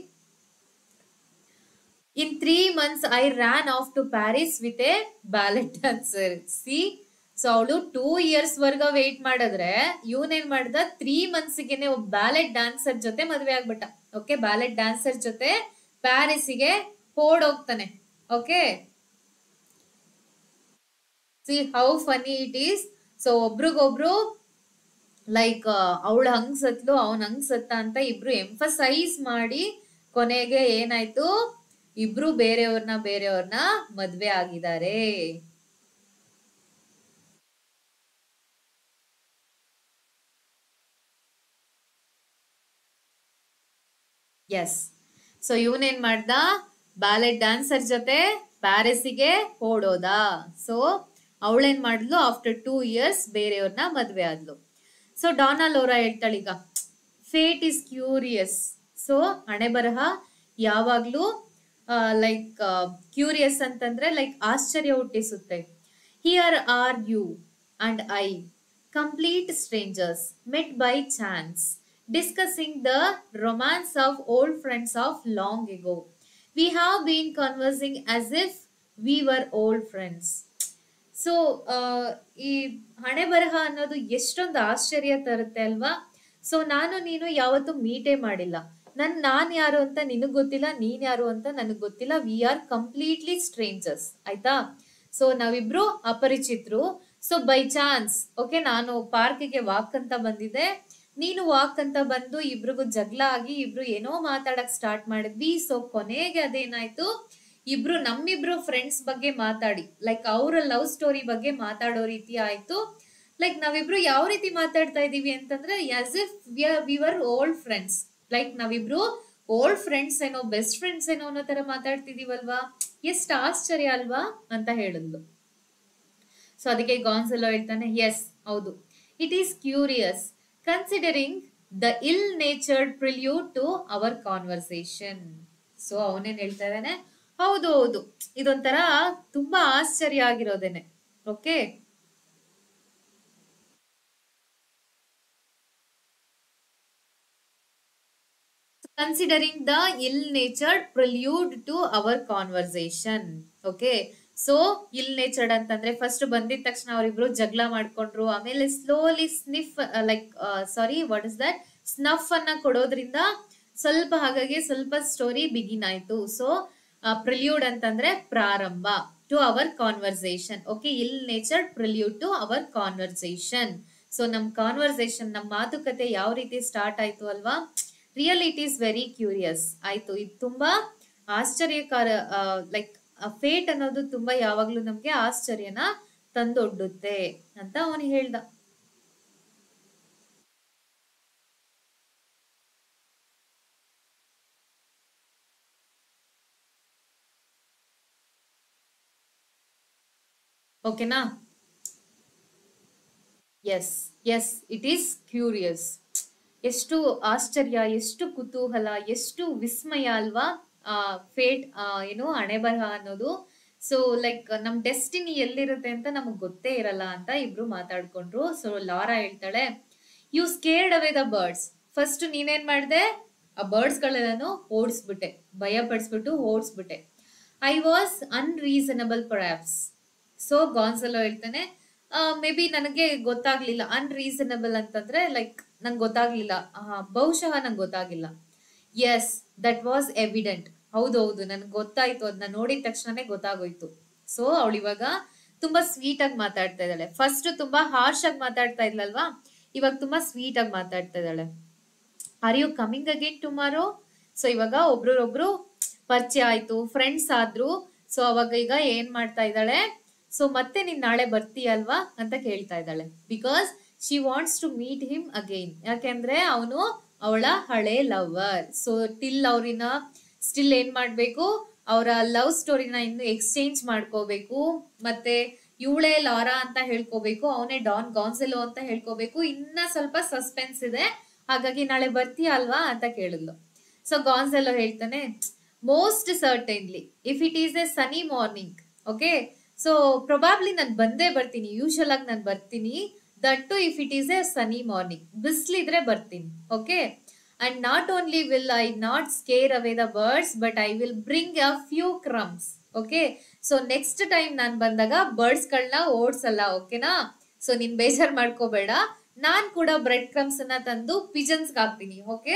in three months I ran off to Paris with a ballet dancer see so ಅವಳು ಟೂ ಇಯರ್ಸ್ ವರ್ಗ ವೇಟ್ ಮಾಡಿದ್ರೆ ಇವನೇನ್ ಮಾಡ್ದ ತ್ರೀ ಮಂತ್ಸ್ಗೆನೆ ಒಬ್ಬ ಬ್ಯಾಲೆಟ್ ಡಾನ್ಸರ್ ಜೊತೆ ಮದ್ವೆ ಆಗ್ಬಿಟ್ಟ ಓಕೆ ಬ್ಯಾಲೆಟ್ ಡಾನ್ಸರ್ ಜೊತೆ ಪ್ಯಾರಿಸ್ಗೆ ಹೋಗ್ತಾನೆ okay see how funny it is so ಒಬ್ರಿಗೊಬ್ರು ಲೈಕ್ ಅವಳು ಹಂಗ್ ಸತ್ಲು ಅವನ್ ಹಂಗ್ ಸತ್ತ ಅಂತ ಇಬ್ರು ಎಂಫಸೈಸ್ ಮಾಡಿ ಕೊನೆಗೆ ಏನಾಯ್ತು ಇಬ್ರು ಬೇರೆಯವ್ರನ್ನ ಬೇರೆಯವ್ರನ್ನ ಮದ್ವೆ ಆಗಿದ್ದಾರೆ ಎಸ್ ಸೊ ಇವನೇನ್ ಮಾಡ್ದ ಬ್ಯಾಲೆಟ್ ಡಾನ್ಸರ್ ಜೊತೆ ಪ್ಯಾರಿಸ್ಗೆ ಓಡೋದ ಸೊ ಅವಳೇನ್ ಮಾಡಿದ್ಲು ಆಫ್ಟರ್ ಟೂ ಇಯರ್ಸ್ ಬೇರೆಯವ್ರನ್ನ ಮದ್ವೆ ಆದ್ಲು ಸೊ ಡಾನಾ ಲೋರಾ ಹೇಳ್ತಾಳೀಗ ಫೇಟ್ ಇಸ್ ಕ್ಯೂರಿಯಸ್ ಸೊ ಹಣೆ ಬರಹ ಯಾವಾಗ್ಲೂ ಲೈಕ್ ಕ್ಯೂರಿಯಸ್ ಅಂತಂದ್ರೆ ಲೈಕ್ ಆಶ್ಚರ್ಯ ಹುಟ್ಟಿಸುತ್ತೆ here are you and I complete strangers met by chance discussing the romance of old friends of long ago we have been conversing as if we were old friends so ಈ ಹಣೆ ಬರಹ ಅನ್ನೋದು ಎಷ್ಟೊಂದು ಆಶ್ಚರ್ಯ ತರುತ್ತೆ ಅಲ್ವಾ so ನಾನು ನೀನು ಯಾವತ್ತೂ ಮೀಟೇ ಮಾಡಿಲ್ಲ ನನ್ ನಾನ್ ಯಾರು ಅಂತ ನಿನಗ್ ಗೊತ್ತಿಲ್ಲ ನೀನ್ ಯಾರು ಅಂತ ನನಗ್ ಗೊತ್ತಿಲ್ಲ ವಿ ಆರ್ ಕಂಪ್ಲೀಟ್ಲಿ ಸ್ಟ್ರೇಂಜರ್ಸ್ ಆಯ್ತಾ ಸೊ ನಾವಿಬ್ರು ಅಪರಿಚಿತರು ಸೊ ಬೈ ಚಾನ್ಸ್ ಓಕೆ ನಾನು ಪಾರ್ಕಿಗೆ ವಾಕ್ ಅಂತ ಬಂದಿದ್ದೆ ನೀನು ವಾಕ್ ಅಂತ ಬಂದು ಇಬ್ರಿಗೂ ಜಗಳ ಆಗಿ ಇಬ್ರು ಏನೋ ಮಾತಾಡಕ್ ಸ್ಟಾರ್ಟ್ ಮಾಡಿದ್ವಿ ಸೊ ಕೊನೆಗೆ ಅದೇನಾಯ್ತು ಇಬ್ರು ನಮ್ಮಿಬ್ರು ಫ್ರೆಂಡ್ಸ್ ಬಗ್ಗೆ ಮಾತಾಡಿ ಲೈಕ್ ಅವರ ಲವ್ ಸ್ಟೋರಿ ಬಗ್ಗೆ ಮಾತಾಡೋ ರೀತಿ ಆಯ್ತು ಲೈಕ್ ನಾವಿಬ್ರು ಯಾವ ರೀತಿ ಮಾತಾಡ್ತಾ ಇದೀವಿ ಅಂತಂದ್ರೆ as if we were old friends like ನಾವಿಬ್ರು ಓಲ್ಡ್ ಫ್ರೆಂಡ್ಸ್ ಏನೋ ಬೆಸ್ಟ್ ಫ್ರೆಂಡ್ಸ್ ಏನೋ ಅನ್ನೋ ತರ ಮಾತಾಡ್ತಿದೀವಲ್ವಾ ಎಷ್ಟ್ ಆಶ್ಚರ್ಯ ಅಲ್ವಾ ಅಂತ ಹೇಳಿದ್ಲು ಸೊ ಅದಕ್ಕೆ ಗಾನ್ಸೆಲೋ ಹೇಳ್ತಾನೆ ಎಸ್ ಹೌದು it is curious considering the ill natured prelude to our conversation so ಅವನೇನ್ ಹೇಳ್ತಾ ಇದ್ದಾನೆ ಹೌದು ಹೌದು ಇದೊಂಥರ ತುಂಬಾ ಆಶ್ಚರ್ಯ ಆಗಿರೋದೇನೆ okay considering the ill natured prelude to our conversation okay so ill natured ಅಂತಂದ್ರೆ ಫಸ್ಟ್ ಬಂದಿದ ತಕ್ಷಣ ಅವರಿಬ್ರು ಜಗಳ ಮಾಡ್ಕೊಂಡ್ರು ಆಮೇಲೆ slowly sniff like sorry what is that snuff ಅನ್ನ ಕೊಡೋದ್ರಿಂದ ಸ್ವಲ್ಪ ಹಾಗಾಗಿ ಸ್ವಲ್ಪ ಸ್ಟೋರಿ ಬಿಗಿನ್ ಆಯ್ತು ಸೊ ಪ್ರಿಲ್ಯೂಡ್ ಅಂತಂದ್ರೆ ಪ್ರಾರಂಭ ಟು ಅವರ್ ಕಾನ್ವರ್ಸೇಷನ್ ಓಕೆ ಇಲ್ natured prelude to our conversation so ನಮ್ ಕಾನ್ವರ್ಸೇಷನ್ ನಮ್ ಮಾತುಕತೆ ಯಾವ ರೀತಿ ಸ್ಟಾರ್ಟ್ ಆಯ್ತು ಅಲ್ವಾ real it is very curious ಆಯ್ತು ಇದು ತುಂಬಾ ಆಶ್ಚರ್ಯಕಾರ ಲೈಕ್ ಫೇಟ್ ಅನ್ನೋದು ತುಂಬಾ ಯಾವಾಗ್ಲೂ ನಮ್ಗೆ ಆಶ್ಚರ್ಯನ ತಂದೊಡ್ಡುತ್ತೆ ಅಂತ ಅವನು ಹೇಳ್ದ ಓಕೆನಾ yes yes it is curious ಎಷ್ಟು ಆಶ್ಚರ್ಯ ಎಷ್ಟು ಕುತೂಹಲ ಎಷ್ಟು ವಿಸ್ಮಯ ಅಲ್ವಾ ಫೇಟ್ ಏನು ಹಣೆ ಬರಹ ಅನ್ನೋದು ಸೊ ಲೈಕ್ ನಮ್ ಡೆಸ್ಟಿನಿ ಎಲ್ಲಿರುತ್ತೆ ಅಂತ ನಮಗ್ ಗೊತ್ತೇ ಇರಲ್ಲ ಅಂತ ಇಬ್ರು ಮಾತಾಡ್ಕೊಂಡ್ರು ಸೊ ಲಾರಾ ಹೇಳ್ತಾಳೆ you scared away the birds first ನೀನೇನ್ ಮಾಡ್ದೆ ಆ ಬರ್ಡ್ಸ್ ಗಳೆಲ್ಲನು ಓಡಿಸ್ಬಿಟ್ಟೆ ಭಯ ಪಡಿಸ್ಬಿಟ್ಟು ಓಡಿಸ್ಬಿಟ್ಟೆ I was unreasonable perhaps so Gonzalo ಹೇಳ್ತಾನೆ ಮೇ ಬಿ ನನಗೆ ಗೊತ್ತಾಗ್ಲಿಲ್ಲ ಅನ್ರೀಸನಬಲ್ ಅಂತಂದ್ರೆ ಲೈಕ್ ನಂಗೆ ಗೊತ್ತಾಗ್ಲಿಲ್ಲ ಆ, ಬಹುಶಃ ನಂಗೆ ಗೊತ್ತಾಗಿಲ್ಲ ಎಸ್ ದಟ್ ವಾಸ್ ಎವಿಡೆಂಟ್ ಹೌದೌದು ನನ್ಗೆ ಗೊತ್ತಾಯ್ತು ಅದನ್ನ ನೋಡಿದ ತಕ್ಷಣನೇ ಗೊತ್ತಾಗೋಯ್ತು ಸೊ ಅವಳು ಇವಾಗ ತುಂಬಾ ಸ್ವೀಟ್ ಆಗಿ ಮಾತಾಡ್ತಾ ಇದ್ದಾಳೆ ಫಸ್ಟ್ ತುಂಬಾ ಹಾರ್ಶ್ ಆಗಿ ಮಾತಾಡ್ತಾ ಇದ್ಲಲ್ವಾ ಇವಾಗ ತುಂಬಾ ಸ್ವೀಟ್ ಆಗಿ ಮಾತಾಡ್ತಾ ಇದ್ದಾಳೆ are you coming again tomorrow so ಇವಾಗ ಒಬ್ರೊಬ್ರು ಪರಿಚಯ ಆಯ್ತು ಫ್ರೆಂಡ್ಸ್ ಆದ್ರು ಸೊ ಅವಾಗ ಈಗ ಏನ್ ಮಾಡ್ತಾ ಇದ್ದಾಳೆ ಸೊ ಮತ್ತೆ ನೀನ್ ನಾಳೆ ಬರ್ತೀಯಲ್ವಾ ಅಂತ ಕೇಳ್ತಾ ಇದ್ದಾಳೆ because she wants to meet him again ಯಾಕೆಂದ್ರೆ ಅವನು ಅವಳ ಹಳೆ ಲವರ್ ಸೊ ಟಿಲ್ ಅವ್ರಿನ ಸ್ಟಿಲ್ ಏನ್ ಮಾಡ್ಬೇಕು ಅವರ ಲವ್ ಸ್ಟೋರಿನ ಇನ್ನು ಎಕ್ಸ್ಚೇಂಜ್ ಮಾಡ್ಕೋಬೇಕು ಮತ್ತೆ ಇವಳೇ ಲಾರಾ ಅಂತ ಹೇಳ್ಕೋಬೇಕು ಅವನೇ ಡಾನ್ ಗಾನ್ಸೆಲೋ ಅಂತ ಹೇಳ್ಕೋಬೇಕು ಇನ್ನ ಸ್ವಲ್ಪ ಸಸ್ಪೆನ್ಸ್ ಇದೆ ಹಾಗಾಗಿ ನಾಳೆ ಬರ್ತೀಯ ಅಲ್ವಾ ಅಂತ ಕೇಳಿದ್ಲು ಸೊ ಗಾನ್ಸೆಲೋ ಹೇಳ್ತಾನೆ most certainly if it is a sunny morning okay so probably ನಾನು ಬಂದೇ ಬರ್ತೀನಿ ಯೂಶಲ್ ಆಗಿ ನಾನು ಬರ್ತೀನಿ that too if it is a sunny morning ಬಿಸ್ಲಿದ್ರೆ ಬರ್ತೀನಿ okay and not only will I not scare away the birds but I will bring a few crumbs okay so next time ನಾನು ಬಂದಾಗ ಬರ್ಡ್ಸ್ಗಳನ್ನ ಓಡ್ಸಲ್ಲ ಓಕೆನಾ so ನೀನ್ ಬೇಜಾರ್ ಮಾಡ್ಕೋಬೇಡ ನಾನ್ ಕೂಡ bread crumbs ಅನ್ನ ತಂದು ಪಿಜನ್ಸ್ ಹಾಕ್ತೀನಿ ಓಕೆ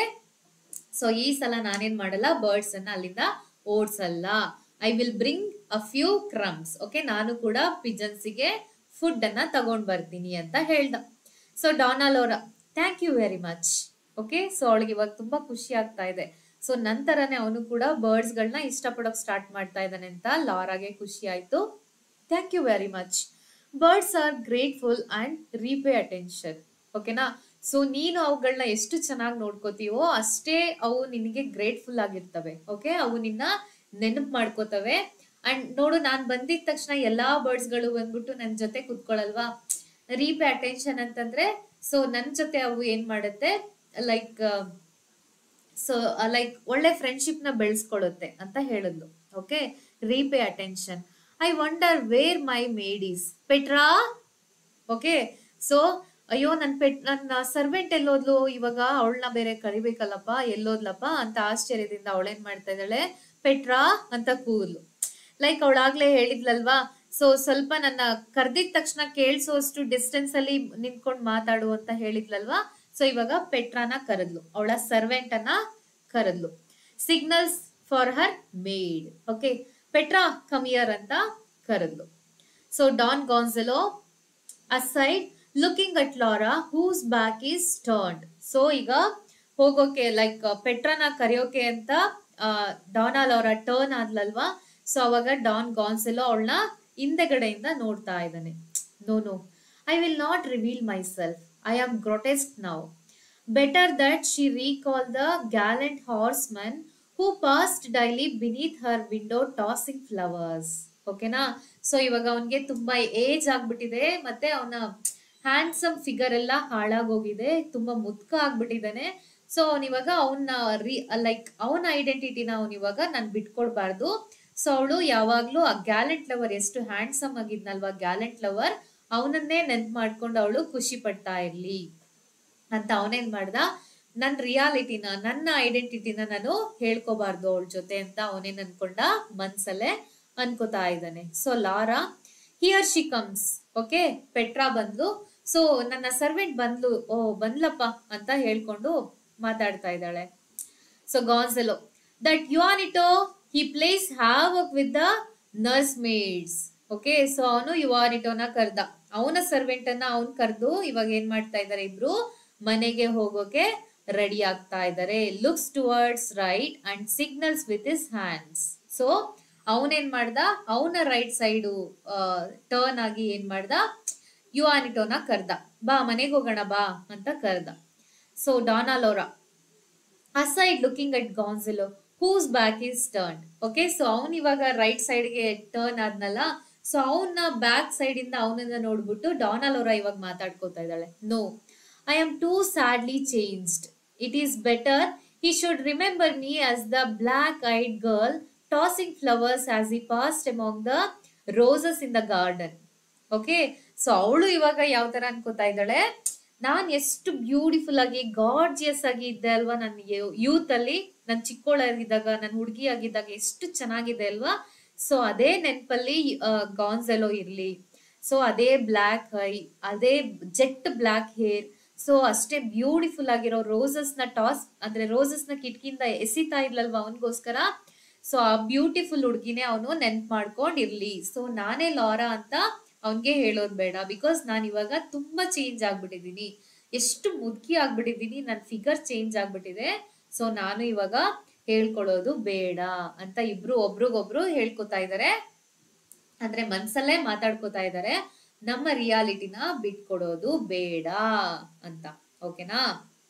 ಸೊ ಈ ಸಲ ನಾನೇನ್ ಮಾಡಲ್ಲ ಬರ್ಡ್ಸ್ ಅನ್ನ ಅಲ್ಲಿಂದ ಓಡ್ಸಲ್ಲ I will bring a few crumbs okay ನಾನು ಕೂಡ ಪಿಜನ್ಸಿಗೆ ಫುಡ್ ಅನ್ನ ತಗೊಂಡ್ ಬರ್ತೀನಿ ಅಂತ ಹೇಳ್ದ so ಡಾನಾಲ್ Dona Laura thank you very much okay so ಅವಳಿಗೆ ಇವಾಗ ತುಂಬಾ ಖುಷಿ ಆಗ್ತಾ ಇದೆ ಸೊ ನಂತರನೇ ಅವನು ಕೂಡ ಬರ್ಡ್ಸ್ ಗಳನ್ನ ಇಷ್ಟಪಡೋಕ್ ಸ್ಟಾರ್ಟ್ ಮಾಡ್ತಾ ಇದ್ದಾನೆ ಅಂತ ಲಾರಾಗೆ ಖುಷಿ ಆಯ್ತು thank you very much birds are grateful and repay attention ಓಕೆನಾ ಸೊ ನೀನು ಅವುಗಳನ್ನ ಎಷ್ಟು ಚೆನ್ನಾಗಿ ನೋಡ್ಕೋತೀವೋ ಅಷ್ಟೇ ಅವು ನಿನಗೆ ಗ್ರೇಟ್ಫುಲ್ ಆಗಿರ್ತವೆ ಓಕೆ ಅವು ನಿನ್ನ ನೆನಪು ಮಾಡ್ಕೋತವೆ ಅಂಡ್ ನೋಡು ನಾನ್ ಬಂದಿದ ತಕ್ಷಣ ಎಲ್ಲಾ ಬರ್ಡ್ಸ್ ಗಳು ಬಂದ್ಬಿಟ್ಟು ನನ್ ಜೊತೆ ಕುತ್ಕೊಳಲ್ವಾ ರೀಪೇ ಅಟೆನ್ಷನ್ ಅಂತಂದ್ರೆ ಸೊ ನನ್ ಜೊತೆ ಅವು ಏನ್ ಮಾಡುತ್ತೆ ಲೈಕ್ ಸೊ ಲೈಕ್ ಒಳ್ಳೆ ಫ್ರೆಂಡ್ಶಿಪ್ ನ ಬೆಳೆಸ್ಕೊಳ್ಳುತ್ತೆ ಅಂತ ಹೇಳಿದ್ಲು okay repay attention I wonder where my maid is Petra okay so ಅಯ್ಯೋ ನನ್ ಪೆಟ್ ನನ್ನ ಸರ್ವೆಂಟ್ ಎಲ್ಲೋದ್ಲು ಇವಾಗ ಅವಳನ್ನ ಬೇರೆ ಕರಿಬೇಕಲ್ಲಪ್ಪ ಎಲ್ಲೋದ್ಲಪ್ಪ ಅಂತ ಆಶ್ಚರ್ಯದಿಂದ ಅವಳೇನ್ ಮಾಡ್ತಾ ಇದ್ದಾಳೆ ಪೆಟ್ರಾ ಅಂತ ಕೂದ್ಲು ಲೈಕ್ ಅವಳಾಗ್ಲೇ ಹೇಳಿದ್ಲಲ್ವಾ ಸೊ ಸ್ವಲ್ಪ ನನ್ನ ಕರ್ದಿದ ತಕ್ಷಣ ಕೇಳಿಸೋಷ್ಟು ಡಿಸ್ಟೆನ್ಸ್ ಅಲ್ಲಿ ನಿಂತ್ಕೊಂಡ್ ಮಾತಾಡು ಅಂತ ಹೇಳಿದ್ಲಲ್ವಾ ಸೊ ಇವಾಗ ಪೆಟ್ರಾನ ಕರೆದ್ಲು ಅವಳ ಸರ್ವೆಂಟ್ ಅನ್ನ ಕರೆದ್ಲು signals for her maid okay Petra come here ಅಂತ ಕರೆದ್ಲು so Don Gonzalo aside looking at Laura whose back is turned so ಈಗ ಹೋಗೋಕೆ ಲೈಕ್ ಪೆಟ್ರನ ಕರೆಯೋಕೆ ಅಂತ ಡಾನಾಲ್ ಅವರ ಟರ್ನ್ ಆದ್ಲಲ್ವಾ ಸೊ ಅವಾಗ ಡಾನ್ ಗಾನ್ಸೆಲೋ ಅವಳನ್ನ ಹಿಂದೆಗಡೆಯಿಂದ ನೋಡ್ತಾ ಇದ್ದಾನೆ no no I will not reveal myself I am grotesque now better that she recall the gallant horseman who passed daily beneath her window tossing flowers ಓಕೆನಾ so ಇವಾಗ ಅವನ್ಗೆ ತುಂಬಾ age ಆಗ್ಬಿಟ್ಟಿದೆ ಮತ್ತೆ ಅವನ ಹ್ಯಾಂಡ್ಸಮ್ ಫಿಗರ್ ಎಲ್ಲ ಹಾಳಾಗೋಗಿದೆ ತುಂಬಾ ಮುದ್ಕ ಆಗ್ಬಿಟ್ಟಿದ್ದಾನೆ so ಅವನಿವಾಗ ಅವನ್ನ ರೀ ಲೈಕ್ ಅವನ ಐಡೆಂಟಿಟಿನ ಅವನಿವಾಗ ನಾನು ಬಿಟ್ಕೊಡ್ಬಾರ್ದು ಸೊ ಅವಳು ಯಾವಾಗ್ಲೂ ಆ ಗ್ಯಾಲೆಂಟ್ ಲವರ್ ಎಷ್ಟು ಹ್ಯಾಂಡ್ಸಮ್ ಆಗಿದ್ನಲ್ವಾ ಗ್ಯಾಲೆಂಟ್ ಲವರ್ ಅವನನ್ನೇ ನೆನ್ಪ್ ಮಾಡ್ಕೊಂಡು ಅವಳು ಖುಷಿ ಪಡ್ತಾ ಇರ್ಲಿ ಅಂತ ಅವನೇನ್ ಮಾಡ್ದ ನನ್ ರಿಯಾಲಿಟಿನ ನನ್ನ ಐಡೆಂಟಿಟಿನ ನಾನು ಹೇಳ್ಕೋಬಾರ್ದು ಅವಳ ಜೊತೆ ಅಂತ ಅವನೇನ್ ಅನ್ಕೊಂಡ ಮನ್ಸಲ್ಲೇ ಅನ್ಕೋತಾ ಇದ್ದಾನೆ so Laura here she comes okay Petra ಬಂದ್ಲು ಸೊ ನನ್ನ ಸರ್ವೆಂಟ್ ಬಂದ್ಲು ಓ ಬಂದ್ಲಪ್ಪ ಅಂತ ಹೇಳ್ಕೊಂಡು ಮಾತಾಡ್ತಾ ಇದ್ದಾಳೆ so Gonzalo that Juanito he plays have with the nursemaids okay so ಅವನು ಯುವಾನಿಟೋನ ಕರ್ದ ಅವನ ಸರ್ವೆಂಟ್ ಅನ್ನ ಅವನ್ ಕರ್ದು ಇವಾಗ ಏನ್ ಮಾಡ್ತಾ ಇದಾರೆ ಇಬ್ರು ಮನೆಗೆ ಹೋಗೋಕೆ ರೆಡಿ ಆಗ್ತಾ ಇದ್ದಾರೆ looks towards right and signals with his hands so ಅವನೇನ್ ಮಾಡ್ದ ಅವನ ರೈಟ್ ಸೈಡು ಟರ್ನ್ ಆಗಿ ಏನ್ ಮಾಡ್ದ ಯುವಾನಿಟೋನ ಕರ್ದ ಬಾ ಮನೆಗೆ ಹೋಗೋಣ ಬಾ ಅಂತ ಕರ್ದ so Dona Laura aside looking at Gonzalo whose back is turn okay so ಅವನ್ ಇವಾಗ ರೈಟ್ ಸೈಡ್ಗೆ ಟರ್ನ್ ಆದ್ನಲ್ಲ ಸೊ ಅವನ ಬ್ಯಾಕ್ ಸೈಡ್ ಇಂದ ಅವನನ್ನ ನೋಡ್ಬಿಟ್ಟು ಡಾನಾಲೋರ ಇವಾಗ ಮಾತಾಡ್ಕೋತಾ ಇದ್ದಾಳೆ no I am too sadly changed it is better he should remember me as the black eyed girl tossing flowers as he passed among the roses in the garden okay so ಅವಳು ಇವಾಗ ಯಾವ ತರ ಅನ್ಕೋತಾ ಇದ್ದಾಳೆ ನಾನ್ ಎಷ್ಟು beautiful ಆಗಿ gorgeous ಆಗಿ ಇದ್ದೆ ಅಲ್ವಾ ನನ್ನ ಯೂತ್ ಅಲ್ಲಿ ನನ್ ಚಿಕ್ಕೋಳಾಗಿದ್ದಾಗ ನನ್ ಹುಡುಗಿ ಆಗಿದ್ದಾಗ ಎಷ್ಟು ಚೆನ್ನಾಗಿದೆ ಅಲ್ವಾ ಸೊ ಅದೇ ನೆನಪಲ್ಲಿ ಗಾನ್ಸೆಲೋ ಇರ್ಲಿ ಸೊ ಅದೇ ಬ್ಲ್ಯಾಕ್ ಐ ಅದೇ ಜೆಟ್ ಬ್ಲ್ಯಾಕ್ ಹೇರ್ ಸೊ ಅಷ್ಟೇ ಬ್ಯೂಟಿಫುಲ್ ಆಗಿರೋ ರೋಸಸ್ ನ ಟಾಸ್ ಅಂದ್ರೆ ರೋಸಸ್ ನ ಕಿಟಕಿಯಿಂದ ಎಸಿತಾ ಇರ್ಲಲ್ವಾ ಅವನಿಗೋಸ್ಕರ ಸೊ ಆ ಬ್ಯೂಟಿಫುಲ್ ಹುಡ್ಗಿನೇ ಅವನು ನೆನ್ಪ್ ಮಾಡ್ಕೊಂಡ್ ಇರ್ಲಿ ಸೊ ನಾನೇ ಲಾರಾ ಅಂತ ಅವನ್ಗೆ ಹೇಳೋದ್ ಬೇಡ ಬಿಕಾಸ್ ನಾನು ಇವಾಗ ತುಂಬಾ ಚೇಂಜ್ ಆಗ್ಬಿಟ್ಟಿದೀನಿ ಎಷ್ಟು ಮುದುಕಿ ಆಗ್ಬಿಟ್ಟಿದೀನಿ ನನ್ನ ಫಿಗರ್ ಚೇಂಜ್ ಆಗ್ಬಿಟ್ಟಿದೆ ಸೊ ನಾನು ಇವಾಗ ಹೇಳ್ಕೊಳ್ಳೋದು ಬೇಡ ಅಂತ ಇಬ್ರು ಒಬ್ರಿಗೊಬ್ರು ಹೇಳ್ಕೊತಾ ಇದಾರೆ ಅಂದ್ರೆ ಮನ್ಸಲ್ಲೇ ಮಾತಾಡ್ಕೋತಾ ಇದಾರೆ ನಮ್ಮ ರಿಯಾಲಿಟಿನ ಬಿಟ್ಕೊಡೋದು ಬೇಡ ಅಂತ ಓಕೆನಾ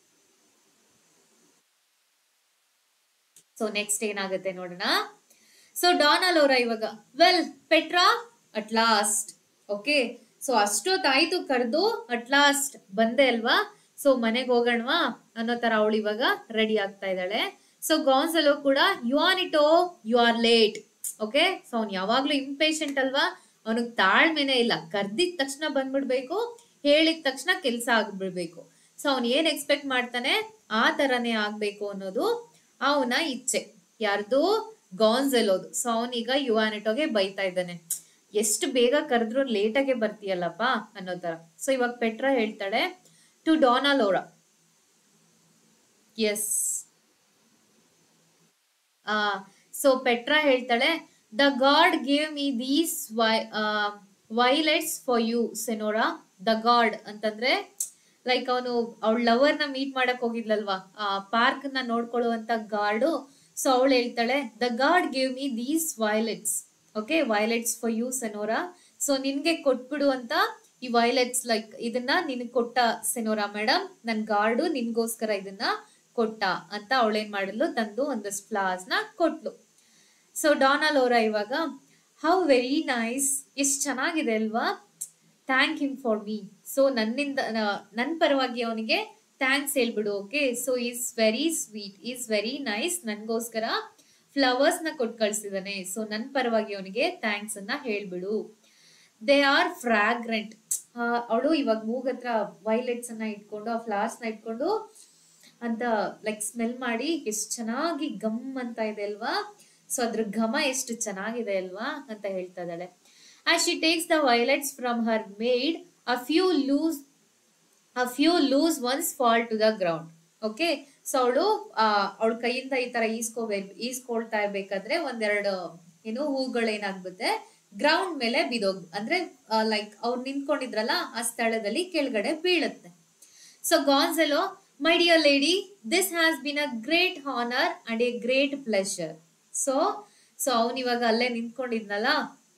ಸೊ ನೆಕ್ಸ್ಟ್ ಏನಾಗುತ್ತೆ ನೋಡೋಣ ಸೊ ಡಾನಲ್ ಅವರ ಇವಾಗ well Petra at last okay so ಅಷ್ಟೊತ್ತಾಯ್ತು ಕರೆದು ಅಟ್ ಲಾಸ್ಟ್ ಬಂದೆ ಅಲ್ವಾ ಸೊ ಮನೆಗೆ ಹೋಗೋಣವಾ ಅನ್ನೋ ತರ ಅವಳು ಇವಾಗ ರೆಡಿ ಆಗ್ತಾ ಇದ್ದಾಳೆ ಸೊ ಗಾನ್ಸಲೋ ಕೂಡ Juanito you are late okay so ಅವ್ನು ಯಾವಾಗ್ಲೂ ಇಂಪೇಷಂಟ್ ಅಲ್ವಾ ಅವನಿಗೆ ತಾಳ್ಮೆನೆ ಇಲ್ಲ ಕರ್ದಿದ ತಕ್ಷಣ ಬಂದ್ಬಿಡ್ಬೇಕು ಹೇಳಿದ ತಕ್ಷಣ ಕೆಲಸ ಆಗ್ಬಿಡ್ಬೇಕು ಸೊ ಅವ್ನು ಏನ್ ಎಕ್ಸ್ಪೆಕ್ಟ್ ಮಾಡ್ತಾನೆ ಆ ತರನೇ ಆಗ್ಬೇಕು ಅನ್ನೋದು ಅವನ ಇಚ್ಛೆ ಯಾರ್ದು ಗಾನ್ಸೆಲೋದು ಸೊ ಅವನೀಗ ಯುವಾನೆಟೋಗೆ ಬೈತಾ ಇದ್ದಾನೆ ಎಷ್ಟು ಬೇಗ ಕರೆದ್ರು ಲೇಟಾಗೆ ಬರ್ತೀಯಲ್ಲಪ್ಪ ಅನ್ನೋ ತರ ಸೊ ಇವಾಗ ಪೆಟ್ರಾ ಹೇಳ್ತಾಳೆ ಟು ಡಾನಾಲೋರಾ ಎಸ್ ಆ ಸೊ ಪೆಟ್ರಾ ಹೇಳ್ತಾಳೆ the god gave me these violets for you senora the god ಅಂತಂದ್ರೆ ಲೈಕ್ ಅವನು ಅವಳ ಲವರ್ ನ ಮೀಟ್ ಮಾಡಕ್ ಹೋಗಿದ್ಲಲ್ವಾ ಆ ಪಾರ್ಕ್ ನ ನೋಡ್ಕೊಳ್ಳುವಂತ ಗಾರ್ಡು ಸೊ ಅವಳು ಹೇಳ್ತಾಳೆ the god give me these violets okay violets for you senora so ನಿನ್ಗೆ ಕೊಟ್ಬಿಡು ಅಂತ ಈ ವೈಲೆಟ್ಸ್ ಲೈಕ್ ಇದನ್ನ ನಿನಗ್ ಕೊಟ್ಟ ಸೆನೋರಾ ಮೇಡಮ್ ನನ್ ಗಾರ್ಡು ನಿನ್ಗೋಸ್ಕರ ಇದನ್ನ ಕೊಟ್ಟ ಅಂತ ಅವಳೇನ್ ಮಾಡಿದ್ಲು ತಂದು ಒಂದಷ್ಟು ಫ್ಲವರ್ಸ್ ನ ಕೊಟ್ಲು ಸೊ ಡಾನಲ್ ಅವರ ಇವಾಗ ಹೌ ವೆರಿ ನೈಸ್ ಎಷ್ಟು ಚೆನ್ನಾಗಿದೆ ಅಲ್ವಾ thank him for me so ನನ್ನಿಂದ ನನ್ನ ಪರವಾಗಿ ಅವನಿಗೆ ಥ್ಯಾಂಕ್ಸ್ ಹೇಳ್ಬಿಡು okay so is very sweet is very nice ನನ್ಗೋಸ್ಕರ ಫ್ಲವರ್ಸ್ ನ ಕೊಟ್ಟು ಕಳ್ಸಿದಾನೆ ಸೊ ನನ್ನ ಪರವಾಗಿ ಅವನಿಗೆ ಥ್ಯಾಂಕ್ಸ್ ಅನ್ನ ಹೇಳ್ಬಿಡು ದೇ ಆರ್ ಫ್ರಾಗ್ರೆಂಟ್ ಅವಳು ಇವಾಗ ಮೂಗತ್ರ ವೈಲೆಟ್ಸ್ ಅನ್ನ ಇಟ್ಕೊಂಡು ಆ ಫ್ಲವರ್ಸ್ ನ ಇಟ್ಕೊಂಡು ಅಂತ ಲೈಕ್ ಸ್ಮೆಲ್ ಮಾಡಿ ಎಷ್ಟು ಚೆನ್ನಾಗಿ ಗಮ್ ಅಂತ ಇದೆ ಅಲ್ವಾ ಸೊ ಅದ್ರ ಘಮ ಎಷ್ಟು ಚೆನ್ನಾಗಿದೆ ಅಲ್ವಾ ಅಂತ ಹೇಳ್ತಾ ಇದ್ದಾಳೆ as she takes the violets from her maid a few loose a few loose ones fall to the ground okay so ಅವಳು ಅವಳ ಕೈಯಿಂದ ಈ ತರ ಈಸ್ಕೋಬೇಕು ಈಸ್ಕೊಳ್ತಾ ಇರ್ಬೇಕಾದ್ರೆ ಒಂದೆರಡು ಏನು ಹೂಗಳೇನಾಗ್ಬಿಡುತ್ತೆ ಗ್ರೌಂಡ್ ಮೇಲೆ ಬಿದೋಗ್ ಅಂದ್ರೆ ಲೈಕ್ ಅವ್ರು ನಿಂತ್ಕೊಂಡಿದ್ರಲ್ಲ ಆ ಸ್ಥಳದಲ್ಲಿ ಕೆಳಗಡೆ ಬೀಳುತ್ತೆ so Gonzalo my dear lady this has been a great honour and a great pleasure so so ಅವನ್ ಇವಾಗ ಅಲ್ಲೇ ನಿಂತ್ಕೊಂಡಿದ್ನಲ್ಲ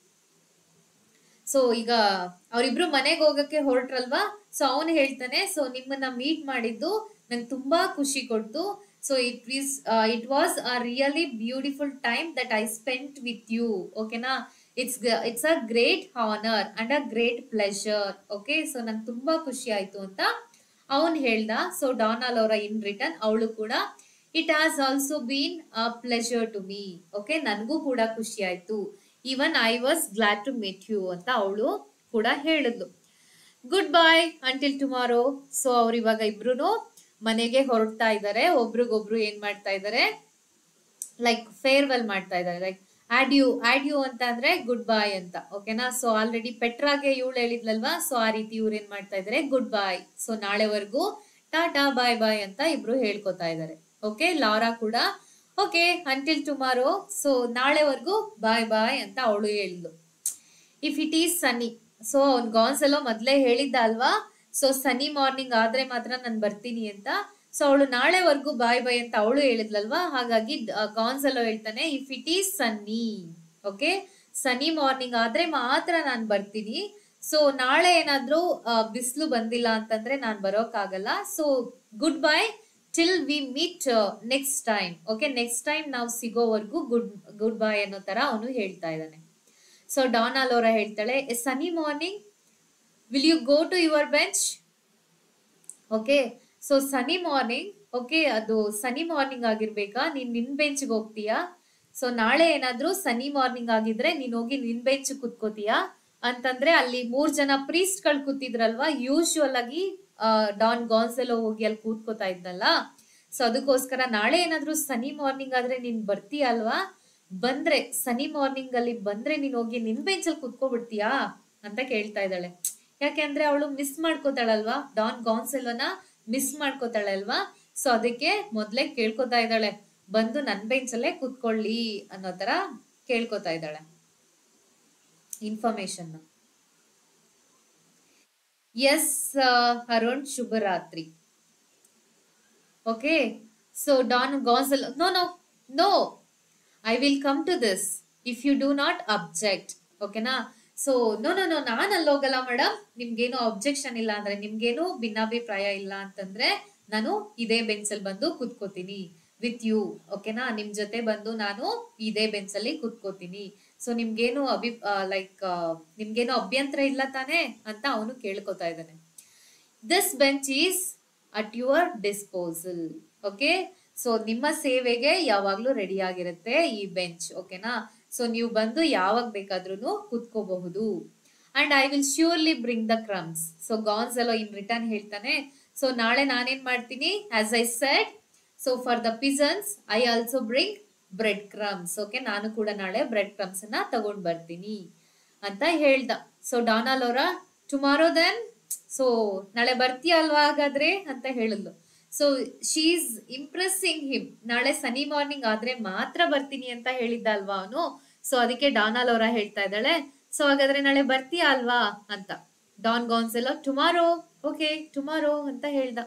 ಸೊ ಈಗ ಅವರಿಬ್ರು ಮನೆಗೆ ಹೋಗಕ್ಕೆ ಹೊರಟ್ರಲ್ವಾ ಸೊ ಅವನು ಹೇಳ್ತಾನೆ ಸೊ ನಿಮ್ಮನ್ನ ಮೀಟ್ ಮಾಡಿದ್ದು ನಂಗೆ ತುಂಬಾ ಖುಷಿ ಕೊಡ್ತು so it was it was a really beautiful time that I spent with you ಓಕೆನಾ it's it's a great honour and a great pleasure okay so ನಂಗೆ ತುಂಬಾ ಖುಷಿ ಆಯ್ತು ಅಂತ ಅವನ್ ಹೇಳ್ದ ಸೊ ಡಾನಾಲ್ ಅವರ ಇನ್ ರಿಟರ್ನ್ ಅವಳು ಕೂಡ it has also been a pleasure to me okay ನನಗೂ ಕೂಡ ಖುಷಿ ಆಯ್ತು even I was glad to meet you ಅಂತ ಅವಳು ಕೂಡ ಹೇಳಿದ್ಲು goodbye until tomorrow so ಅವ್ರು ಇವಾಗ ಇಬ್ರು ಮನೆಗೆ ಹೊರಡ್ತಾ ಇದ್ದಾರೆ ಒಬ್ರಿಗೊಬ್ರು ಏನ್ ಮಾಡ್ತಾ ಇದ್ದಾರೆ ಲೈಕ್ ಫೇರ್ವೆಲ್ ಮಾಡ್ತಾ ಇದ್ದಾರೆ like adieu adieu ಅಂತ ಅಂದ್ರೆ ಗುಡ್ ಬಾಯ್ ಅಂತ ಓಕೆನಾ ಸೊ ಆಲ್ರೆಡಿ ಪೆಟ್ರಾಗೆ ಇವಳು ಹೇಳಿದ್ಲಲ್ವಾ ಸೊ ಆ ರೀತಿ ಇವ್ರು ಏನ್ ಮಾಡ್ತಾ ಇದ್ದಾರೆ ಗುಡ್ ಬಾಯ್ ಸೊ ನಾಳೆವರೆಗೂ ಟಾಟಾ ಬಾಯ್ ಬಾಯ್ ಅಂತ ಇಬ್ರು ಹೇಳ್ಕೊತಾ ಇದ್ದಾರೆ ಓಕೆ ಲಾರಾ ಕೂಡ ಓಕೆ ಅಂಟಿಲ್ ಟುಮಾರೋ ಸೊ ನಾಳೆವರೆಗೂ ಬಾಯ್ ಬಾಯ್ ಅಂತ ಅವಳು ಹೇಳಿದ್ಲು if it is sunny so ಅವ್ನ್ ಗಾನ್ಸೆಲ್ಲೋ ಮೊದ್ಲೇ ಹೇಳಿದ್ದ ಅಲ್ವಾ ಸೊ ಸನಿ ಮಾರ್ನಿಂಗ್ ಆದ್ರೆ ಮಾತ್ರ ನಾನು ಬರ್ತೀನಿ ಅಂತ ಸೊ ಅವಳು ನಾಳೆವರೆಗೂ ಬಾಯ್ ಬಾಯ್ ಅಂತ ಅವಳು ಹೇಳಿದ್ಲಲ್ವಾ ಹಾಗಾಗಿ ಗಾನ್ಸೆಲ್ಲೋ ಹೇಳ್ತಾನೆ if it is sunny okay sunny morning ಆದ್ರೆ ಮಾತ್ರ ನಾನು ಬರ್ತೀನಿ ಸೊ ನಾಳೆ ಏನಾದ್ರೂ ಬಿಸಿಲು ಬಂದಿಲ್ಲ ಅಂತಂದ್ರೆ ನಾನು ಬರೋಕ್ಕಾಗಲ್ಲ so goodbye till we meet next time okay next time ನಾವು ಸಿಗೋವರೆಗೂ ಗುಡ್ ಗುಡ್ ಬೈ ಅನ್ನೋ ತರ ಅವನು ಹೇಳ್ತಾ ಇದ್ದಾನೆ ಸೊ ಡಾನಾಲ್ ಅವರ ಹೇಳ್ತಾಳೆ a sunny morning will you go to your bench okay so sunny morning okay ಅದು ಸನಿ ಮಾರ್ನಿಂಗ್ ಆಗಿರ್ಬೇಕಾ ನೀನ್ ನಿನ್ ಬೆಂಚ್ಗೆ ಹೋಗ್ತೀಯಾ ಸೊ ನಾಳೆ ಏನಾದ್ರೂ ಸನಿ ಮಾರ್ನಿಂಗ್ ಆಗಿದ್ರೆ ನೀನ್ ಹೋಗಿ ನಿನ್ ಬೆಂಚ್ ಕುತ್ಕೋತೀಯಾ ಅಂತಂದ್ರೆ ಅಲ್ಲಿ ಮೂರ್ ಜನ ಪ್ರೀಸ್ಟ್ ಗಳು ಕೂತಿದ್ರಲ್ವಾ ಯೂಶುವಲ್ ಆಗಿ ಡಾನ್ ಗಾನ್ಸೆಲೋ ಹೋಗಿ ಅಲ್ಲಿ ಕೂತ್ಕೋತಾ ಇದ್ನಲ್ಲ ಸೊ ಅದಕ್ಕೋಸ್ಕರ ನಾಳೆ ಏನಾದ್ರೂ ಸನಿ ಮಾರ್ನಿಂಗ್ ಆದ್ರೆ ನೀನ್ ಬರ್ತೀಯ ಅಲ್ವಾ ಬಂದ್ರೆ ಸನಿ ಮಾರ್ನಿಂಗ್ ಅಲ್ಲಿ ಬಂದ್ರೆ ನೀನ್ ಹೋಗಿ ನಿನ್ ಬೆಂಚಲ್ಲಿ ಕುತ್ಕೋಬಿಡ್ತೀಯಾ ಅಂತ ಕೇಳ್ತಾ ಇದ್ದಾಳೆ ಯಾಕೆ ಅಂದ್ರೆ ಅವಳು ಮಿಸ್ ಮಾಡ್ಕೋತಾಳಲ್ವಾ ಡಾನ್ ಗಾನ್ಸೆಲೋನ ಮಿಸ್ ಮಾಡ್ಕೋತಾಳೆ ಅಲ್ವಾ ಸೊ ಅದಕ್ಕೆ ಮೊದ್ಲೇ ಕೇಳ್ಕೊತಾ ಇದ್ದಾಳೆ ಬಂದು ನನ್ ಬೆಂಚಲ್ಲೇ ಕುತ್ಕೊಳ್ಳಿ ಅನ್ನೋ ತರ ಕೇಳ್ಕೊತಾ ಇದ್ದಾಳೆ ಇನ್ಫಾರ್ಮೇಶನ್ ಎಸ್ ಅರುಣ್ ಶುಭರಾತ್ರಿ okay so Don Gonzalo no no no I will come to this if you do not object ಓಕೆನಾ ಸೊ ನೋ ನೋ ನೋ ನಾನು ಅಲ್ಲೋಗಲ್ಲ ಮೇಡಮ್ ನಿಮ್ಗೇನು ಅಬ್ಜೆಕ್ಷನ್ ಇಲ್ಲ ಅಂದ್ರೆ ನಿಮ್ಗೇನು ಭಿನ್ನಾಭಿಪ್ರಾಯ ಇಲ್ಲ ಅಂತಂದ್ರೆ ನಾನು ಇದೇ ಬೆಂಚಲ್ಲಿ ಬಂದು ಕುತ್ಕೋತೀನಿ ವಿತ್ ಯು ಓಕೆನಾ ನಿಮ್ ಜೊತೆ ಬಂದು ನಾನು ಇದೇ ಬೆಂಚಲ್ಲಿ ಕುತ್ಕೋತೀನಿ ಸೊ ನಿಮ್ಗೇನು ಅಭಿ ಲೈಕ್ ನಿಮ್ಗೇನು ಅಭ್ಯಂತರ ಇಲ್ಲ ತಾನೇ ಅಂತ ಅವನು ಕೇಳ್ಕೊತಾ ಇದ್ದಾನೆ this bench is at your disposal okay so ನಿಮ್ಮ ಸೇವೆಗೆ ಯಾವಾಗ್ಲೂ ರೆಡಿ ಆಗಿರುತ್ತೆ ಈ ಬೆಂಚ್ ಓಕೆನಾ ಸೊ ನೀವು ಬಂದು ಯಾವಾಗ ಬೇಕಾದ್ರೂ ಕುತ್ಕೋಬಹುದು and I will surely bring the crumbs so Gonzalo in return ಹೇಳ್ತಾನೆ ಸೊ ನಾಳೆ ನಾನೇನ್ ಮಾಡ್ತೀನಿ as I said so for the pigeons I also bring bread crumbs okay ನಾನು ಕೂಡ ನಾಳೆ ಬ್ರೆಡ್ ಕ್ರಮ್ಸ್ ಅನ್ನ ತಗೊಂಡ್ ಬರ್ತೀನಿ ಅಂತ ಹೇಳ್ದ ಸೊ ಡಾನಾಲ್ ಅವರ ಟುಮಾರೋ ದೆನ್ ಸೊ ನಾಳೆ ಬರ್ತೀಯ ಅಲ್ವಾ ಹಾಗಾದ್ರೆ ಅಂತ ಹೇಳಿದ್ಲು ಸೊ ಶೀಸ್ ಇಂಪ್ರೆಸ್ಸಿಂಗ್ ಹಿಮ್ ನಾಳೆ ಸನಿ ಮಾರ್ನಿಂಗ್ ಆದ್ರೆ ಮಾತ್ರ ಬರ್ತೀನಿ ಅಂತ ಹೇಳಿದ್ದ ಅಲ್ವಾ ಅವನು ಸೊ ಅದಕ್ಕೆ ಡಾನಾಲ್ ಅವರ ಹೇಳ್ತಾ ಇದ್ದಾಳೆ ಸೊ ಹಾಗಾದ್ರೆ ನಾಳೆ ಬರ್ತೀಯ ಅಲ್ವಾ ಅಂತ Don Gonzalo tomorrow okay tomorrow ಅಂತ ಹೇಳ್ದ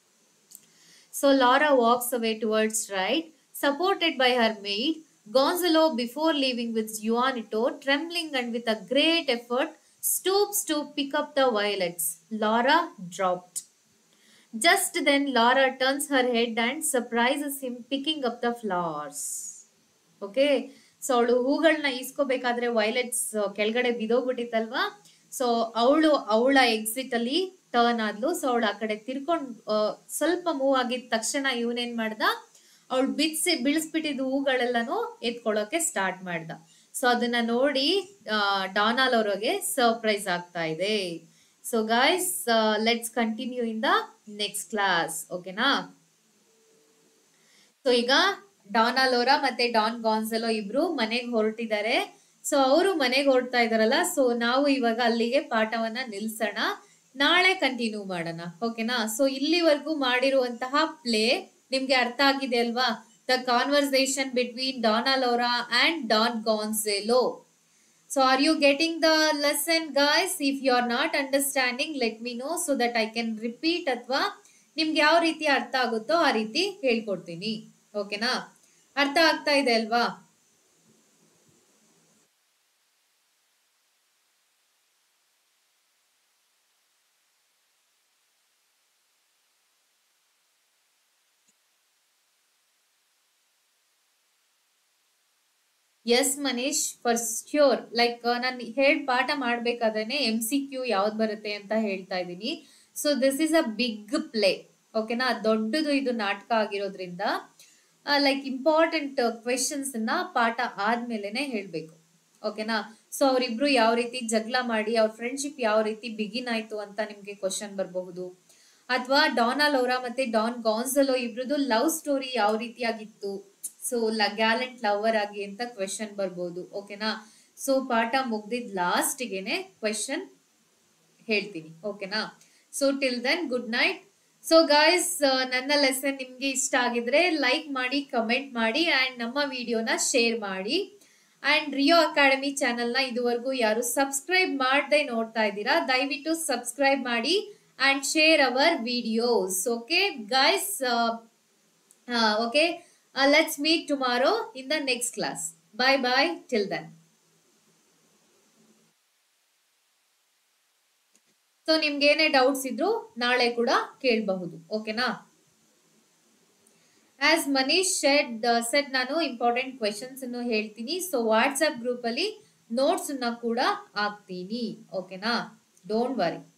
so Laura walks away towards right supported by her maid, Gonzalo, before leaving with Juanito, trembling and with a great effort, stoops to pick up the violets. Laura dropped. Just then, Laura turns her head and surprises him picking up the flowers. Okay so ಅವಳು ಹೂಗಳನ್ನ ಈಸ್ಕೋಬೇಕಾದ್ರೆ violets ಕೆಳಗಡೆ ಬಿದೋಗ್ಬಿಟ್ಟಿತ್ತಲ್ವಾ so ಅವಳು ಅವಳ exit ಅಲ್ಲಿ turn ಆದ್ಲು so ಅವಳು ಆ ಕಡೆ ತಿರ್ಕೊಂಡ್ ಆ, ಸ್ವಲ್ಪ ಮೂವ್ ಆಗಿದ ತಕ್ಷಣ ಇವನೇನ್ ಮಾಡ್ದ ಅವಳು ಬಿಡಿಸಿ ಬಿಳಿಸ್ಬಿಟ್ಟಿದ್ದು ಹೂಗಳೆಲ್ಲನೂ ಎತ್ಕೊಳ್ಳೋಕೆ ಸ್ಟಾರ್ಟ್ ಮಾಡ್ದ ಸೊ ಅದನ್ನ ನೋಡಿ ಡಾನಾಲ್ ಅವ್ರಿಗೆ ಸರ್ಪ್ರೈಸ್ ಆಗ್ತಾ ಇದೆ so guys let's continue in the next class ಓಕೆನಾ ಸೊ ಈಗ ಡಾನ್ ಅಲೋರಾ ಮತ್ತೆ ಡಾನ್ ಗಾನ್ಸಲೋ ಇಬ್ರು ಮನೆಗೆ ಹೊರಟಿದ್ದಾರೆ ಸೊ ಅವರು ಮನೆಗೆ ಹೊರಡ್ತಾ ಇದಾರಲ್ಲ ಸೊ ನಾವು ಇವಾಗ ಅಲ್ಲಿಗೆ ಪಾಠವನ್ನ ನಿಲ್ಸೋಣ ನಾಳೆ ಕಂಟಿನ್ಯೂ ಮಾಡೋಣ ಓಕೆನಾ ಸೊ ಇಲ್ಲಿವರೆಗೂ ಮಾಡಿರುವಂತಹ ಪ್ಲೇ ನಿಮ್ಗೆ ಅರ್ಥ ಆಗಿದೆ ಅಲ್ವಾ the conversation between Dona Laura and Don Gonzalo so are you getting the lesson guys if you are not understanding let me know so that I can repeat ಅಥವಾ ನಿಮ್ಗೆ ಯಾವ ರೀತಿ ಅರ್ಥ ಆಗುತ್ತೋ ಆ ರೀತಿ ಹೇಳ್ಕೊಡ್ತೀನಿ ಓಕೆನಾ ಅರ್ಥ ಆಗ್ತಾ ಇದೆ ಅಲ್ವಾ yes Manish for sure like ನಾನು ಹೇಳ್ ಪಾಠ ಮಾಡ್ಬೇಕಾದ್ರೆ ಎಂ ಸಿ ಕ್ಯೂ ಯಾವ್ದು ಬರುತ್ತೆ ಅಂತ ಹೇಳ್ತಾ ಇದ್ದೀನಿ so this is a big play ಓಕೆನಾ ದೊಡ್ಡದು ಇದು ನಾಟಕ ಆಗಿರೋದ್ರಿಂದ ಲೈಕ್ ಇಂಪಾರ್ಟೆಂಟ್ ಕ್ವೆಶನ್ಸ್ ನ ಪಾಠ ಆದ್ಮೇಲೆನೆ ಹೇಳ್ಬೇಕು ಓಕೆನಾ ಸೊ ಅವರಿಬ್ರು ಯಾವ ರೀತಿ ಜಗಳ ಮಾಡಿ ಅವ್ರ ಫ್ರೆಂಡ್ಶಿಪ್ ಯಾವ ರೀತಿ ಬಿಗಿನ್ ಆಯ್ತು ಅಂತ ನಿಮ್ಗೆ ಕ್ವಶನ್ ಬರಬಹುದು ಅಥವಾ ಡಾನಾಲ್ ಅವರ ಮತ್ತೆ ಡಾನ್ ಗಾನ್ಸಲೋ ಇಬ್ರದ್ದು ಲವ್ ಸ್ಟೋರಿ ಯಾವ ರೀತಿಯಾಗಿತ್ತು ಸೊ ಗ್ಯಾಲೆಂಟ್ ಲವರ್ ಆಗಿ ಅಂತ ಕ್ವೆಶನ್ ಬರ್ಬೋದು ಓಕೆನಾ ಸೊ ಪಾಠ ಮುಗ್ದಿದ್ ಲಾಸ್ಟ್ಗೆನೆ ಕ್ವೆಶನ್ ಹೇಳ್ತೀನಿ ಓಕೆನಾ so till then good night so guys ನನ್ನ ಲೆಸನ್ ನಿಮ್ಗೆ ಇಷ್ಟ ಆಗಿದ್ರೆ ಲೈಕ್ ಮಾಡಿ ಕಮೆಂಟ್ ಮಾಡಿ ಅಂಡ್ ನಮ್ಮ ವಿಡಿಯೋನ ಶೇರ್ ಮಾಡಿ ಅಂಡ್ ರಿಯೋ ಅಕಾಡೆಮಿ ಚಾನೆಲ್ ನ ಇದುವರೆಗೂ ಯಾರು ಸಬ್ಸ್ಕ್ರೈಬ್ ಮಾಡದೆ ನೋಡ್ತಾ ಇದ್ದೀರಾ ದಯವಿಟ್ಟು ಸಬ್ಸ್ಕ್ರೈಬ್ ಮಾಡಿ and share our videos okay guys okay let's meet tomorrow in the next class bye bye till then so ನಿಮ್ಗೆ ಏನೇ ಡೌಟ್ಸ್ ಇದ್ರು ನಾಳೆ ಕೂಡ ಕೇಳಬಹುದು ಓಕೆನಾ ಆಸ್ ಮನೀಶ್ ಶೆಡ್ ಸೆಟ್ ನಾನು ಇಂಪಾರ್ಟೆಂಟ್ ಕ್ವೆಶನ್ಸ್ ಅನ್ನು ಹೇಳ್ತೀನಿ ಸೊ ವಾಟ್ಸ್ಆಪ್ ಗ್ರೂಪ್ ಅಲ್ಲಿ ನೋಟ್ಸ್ ಅನ್ನ ಕೂಡ ಹಾಕ್ತೀನಿ ಓಕೆನಾ ಡೋಂಟ್ ವರಿ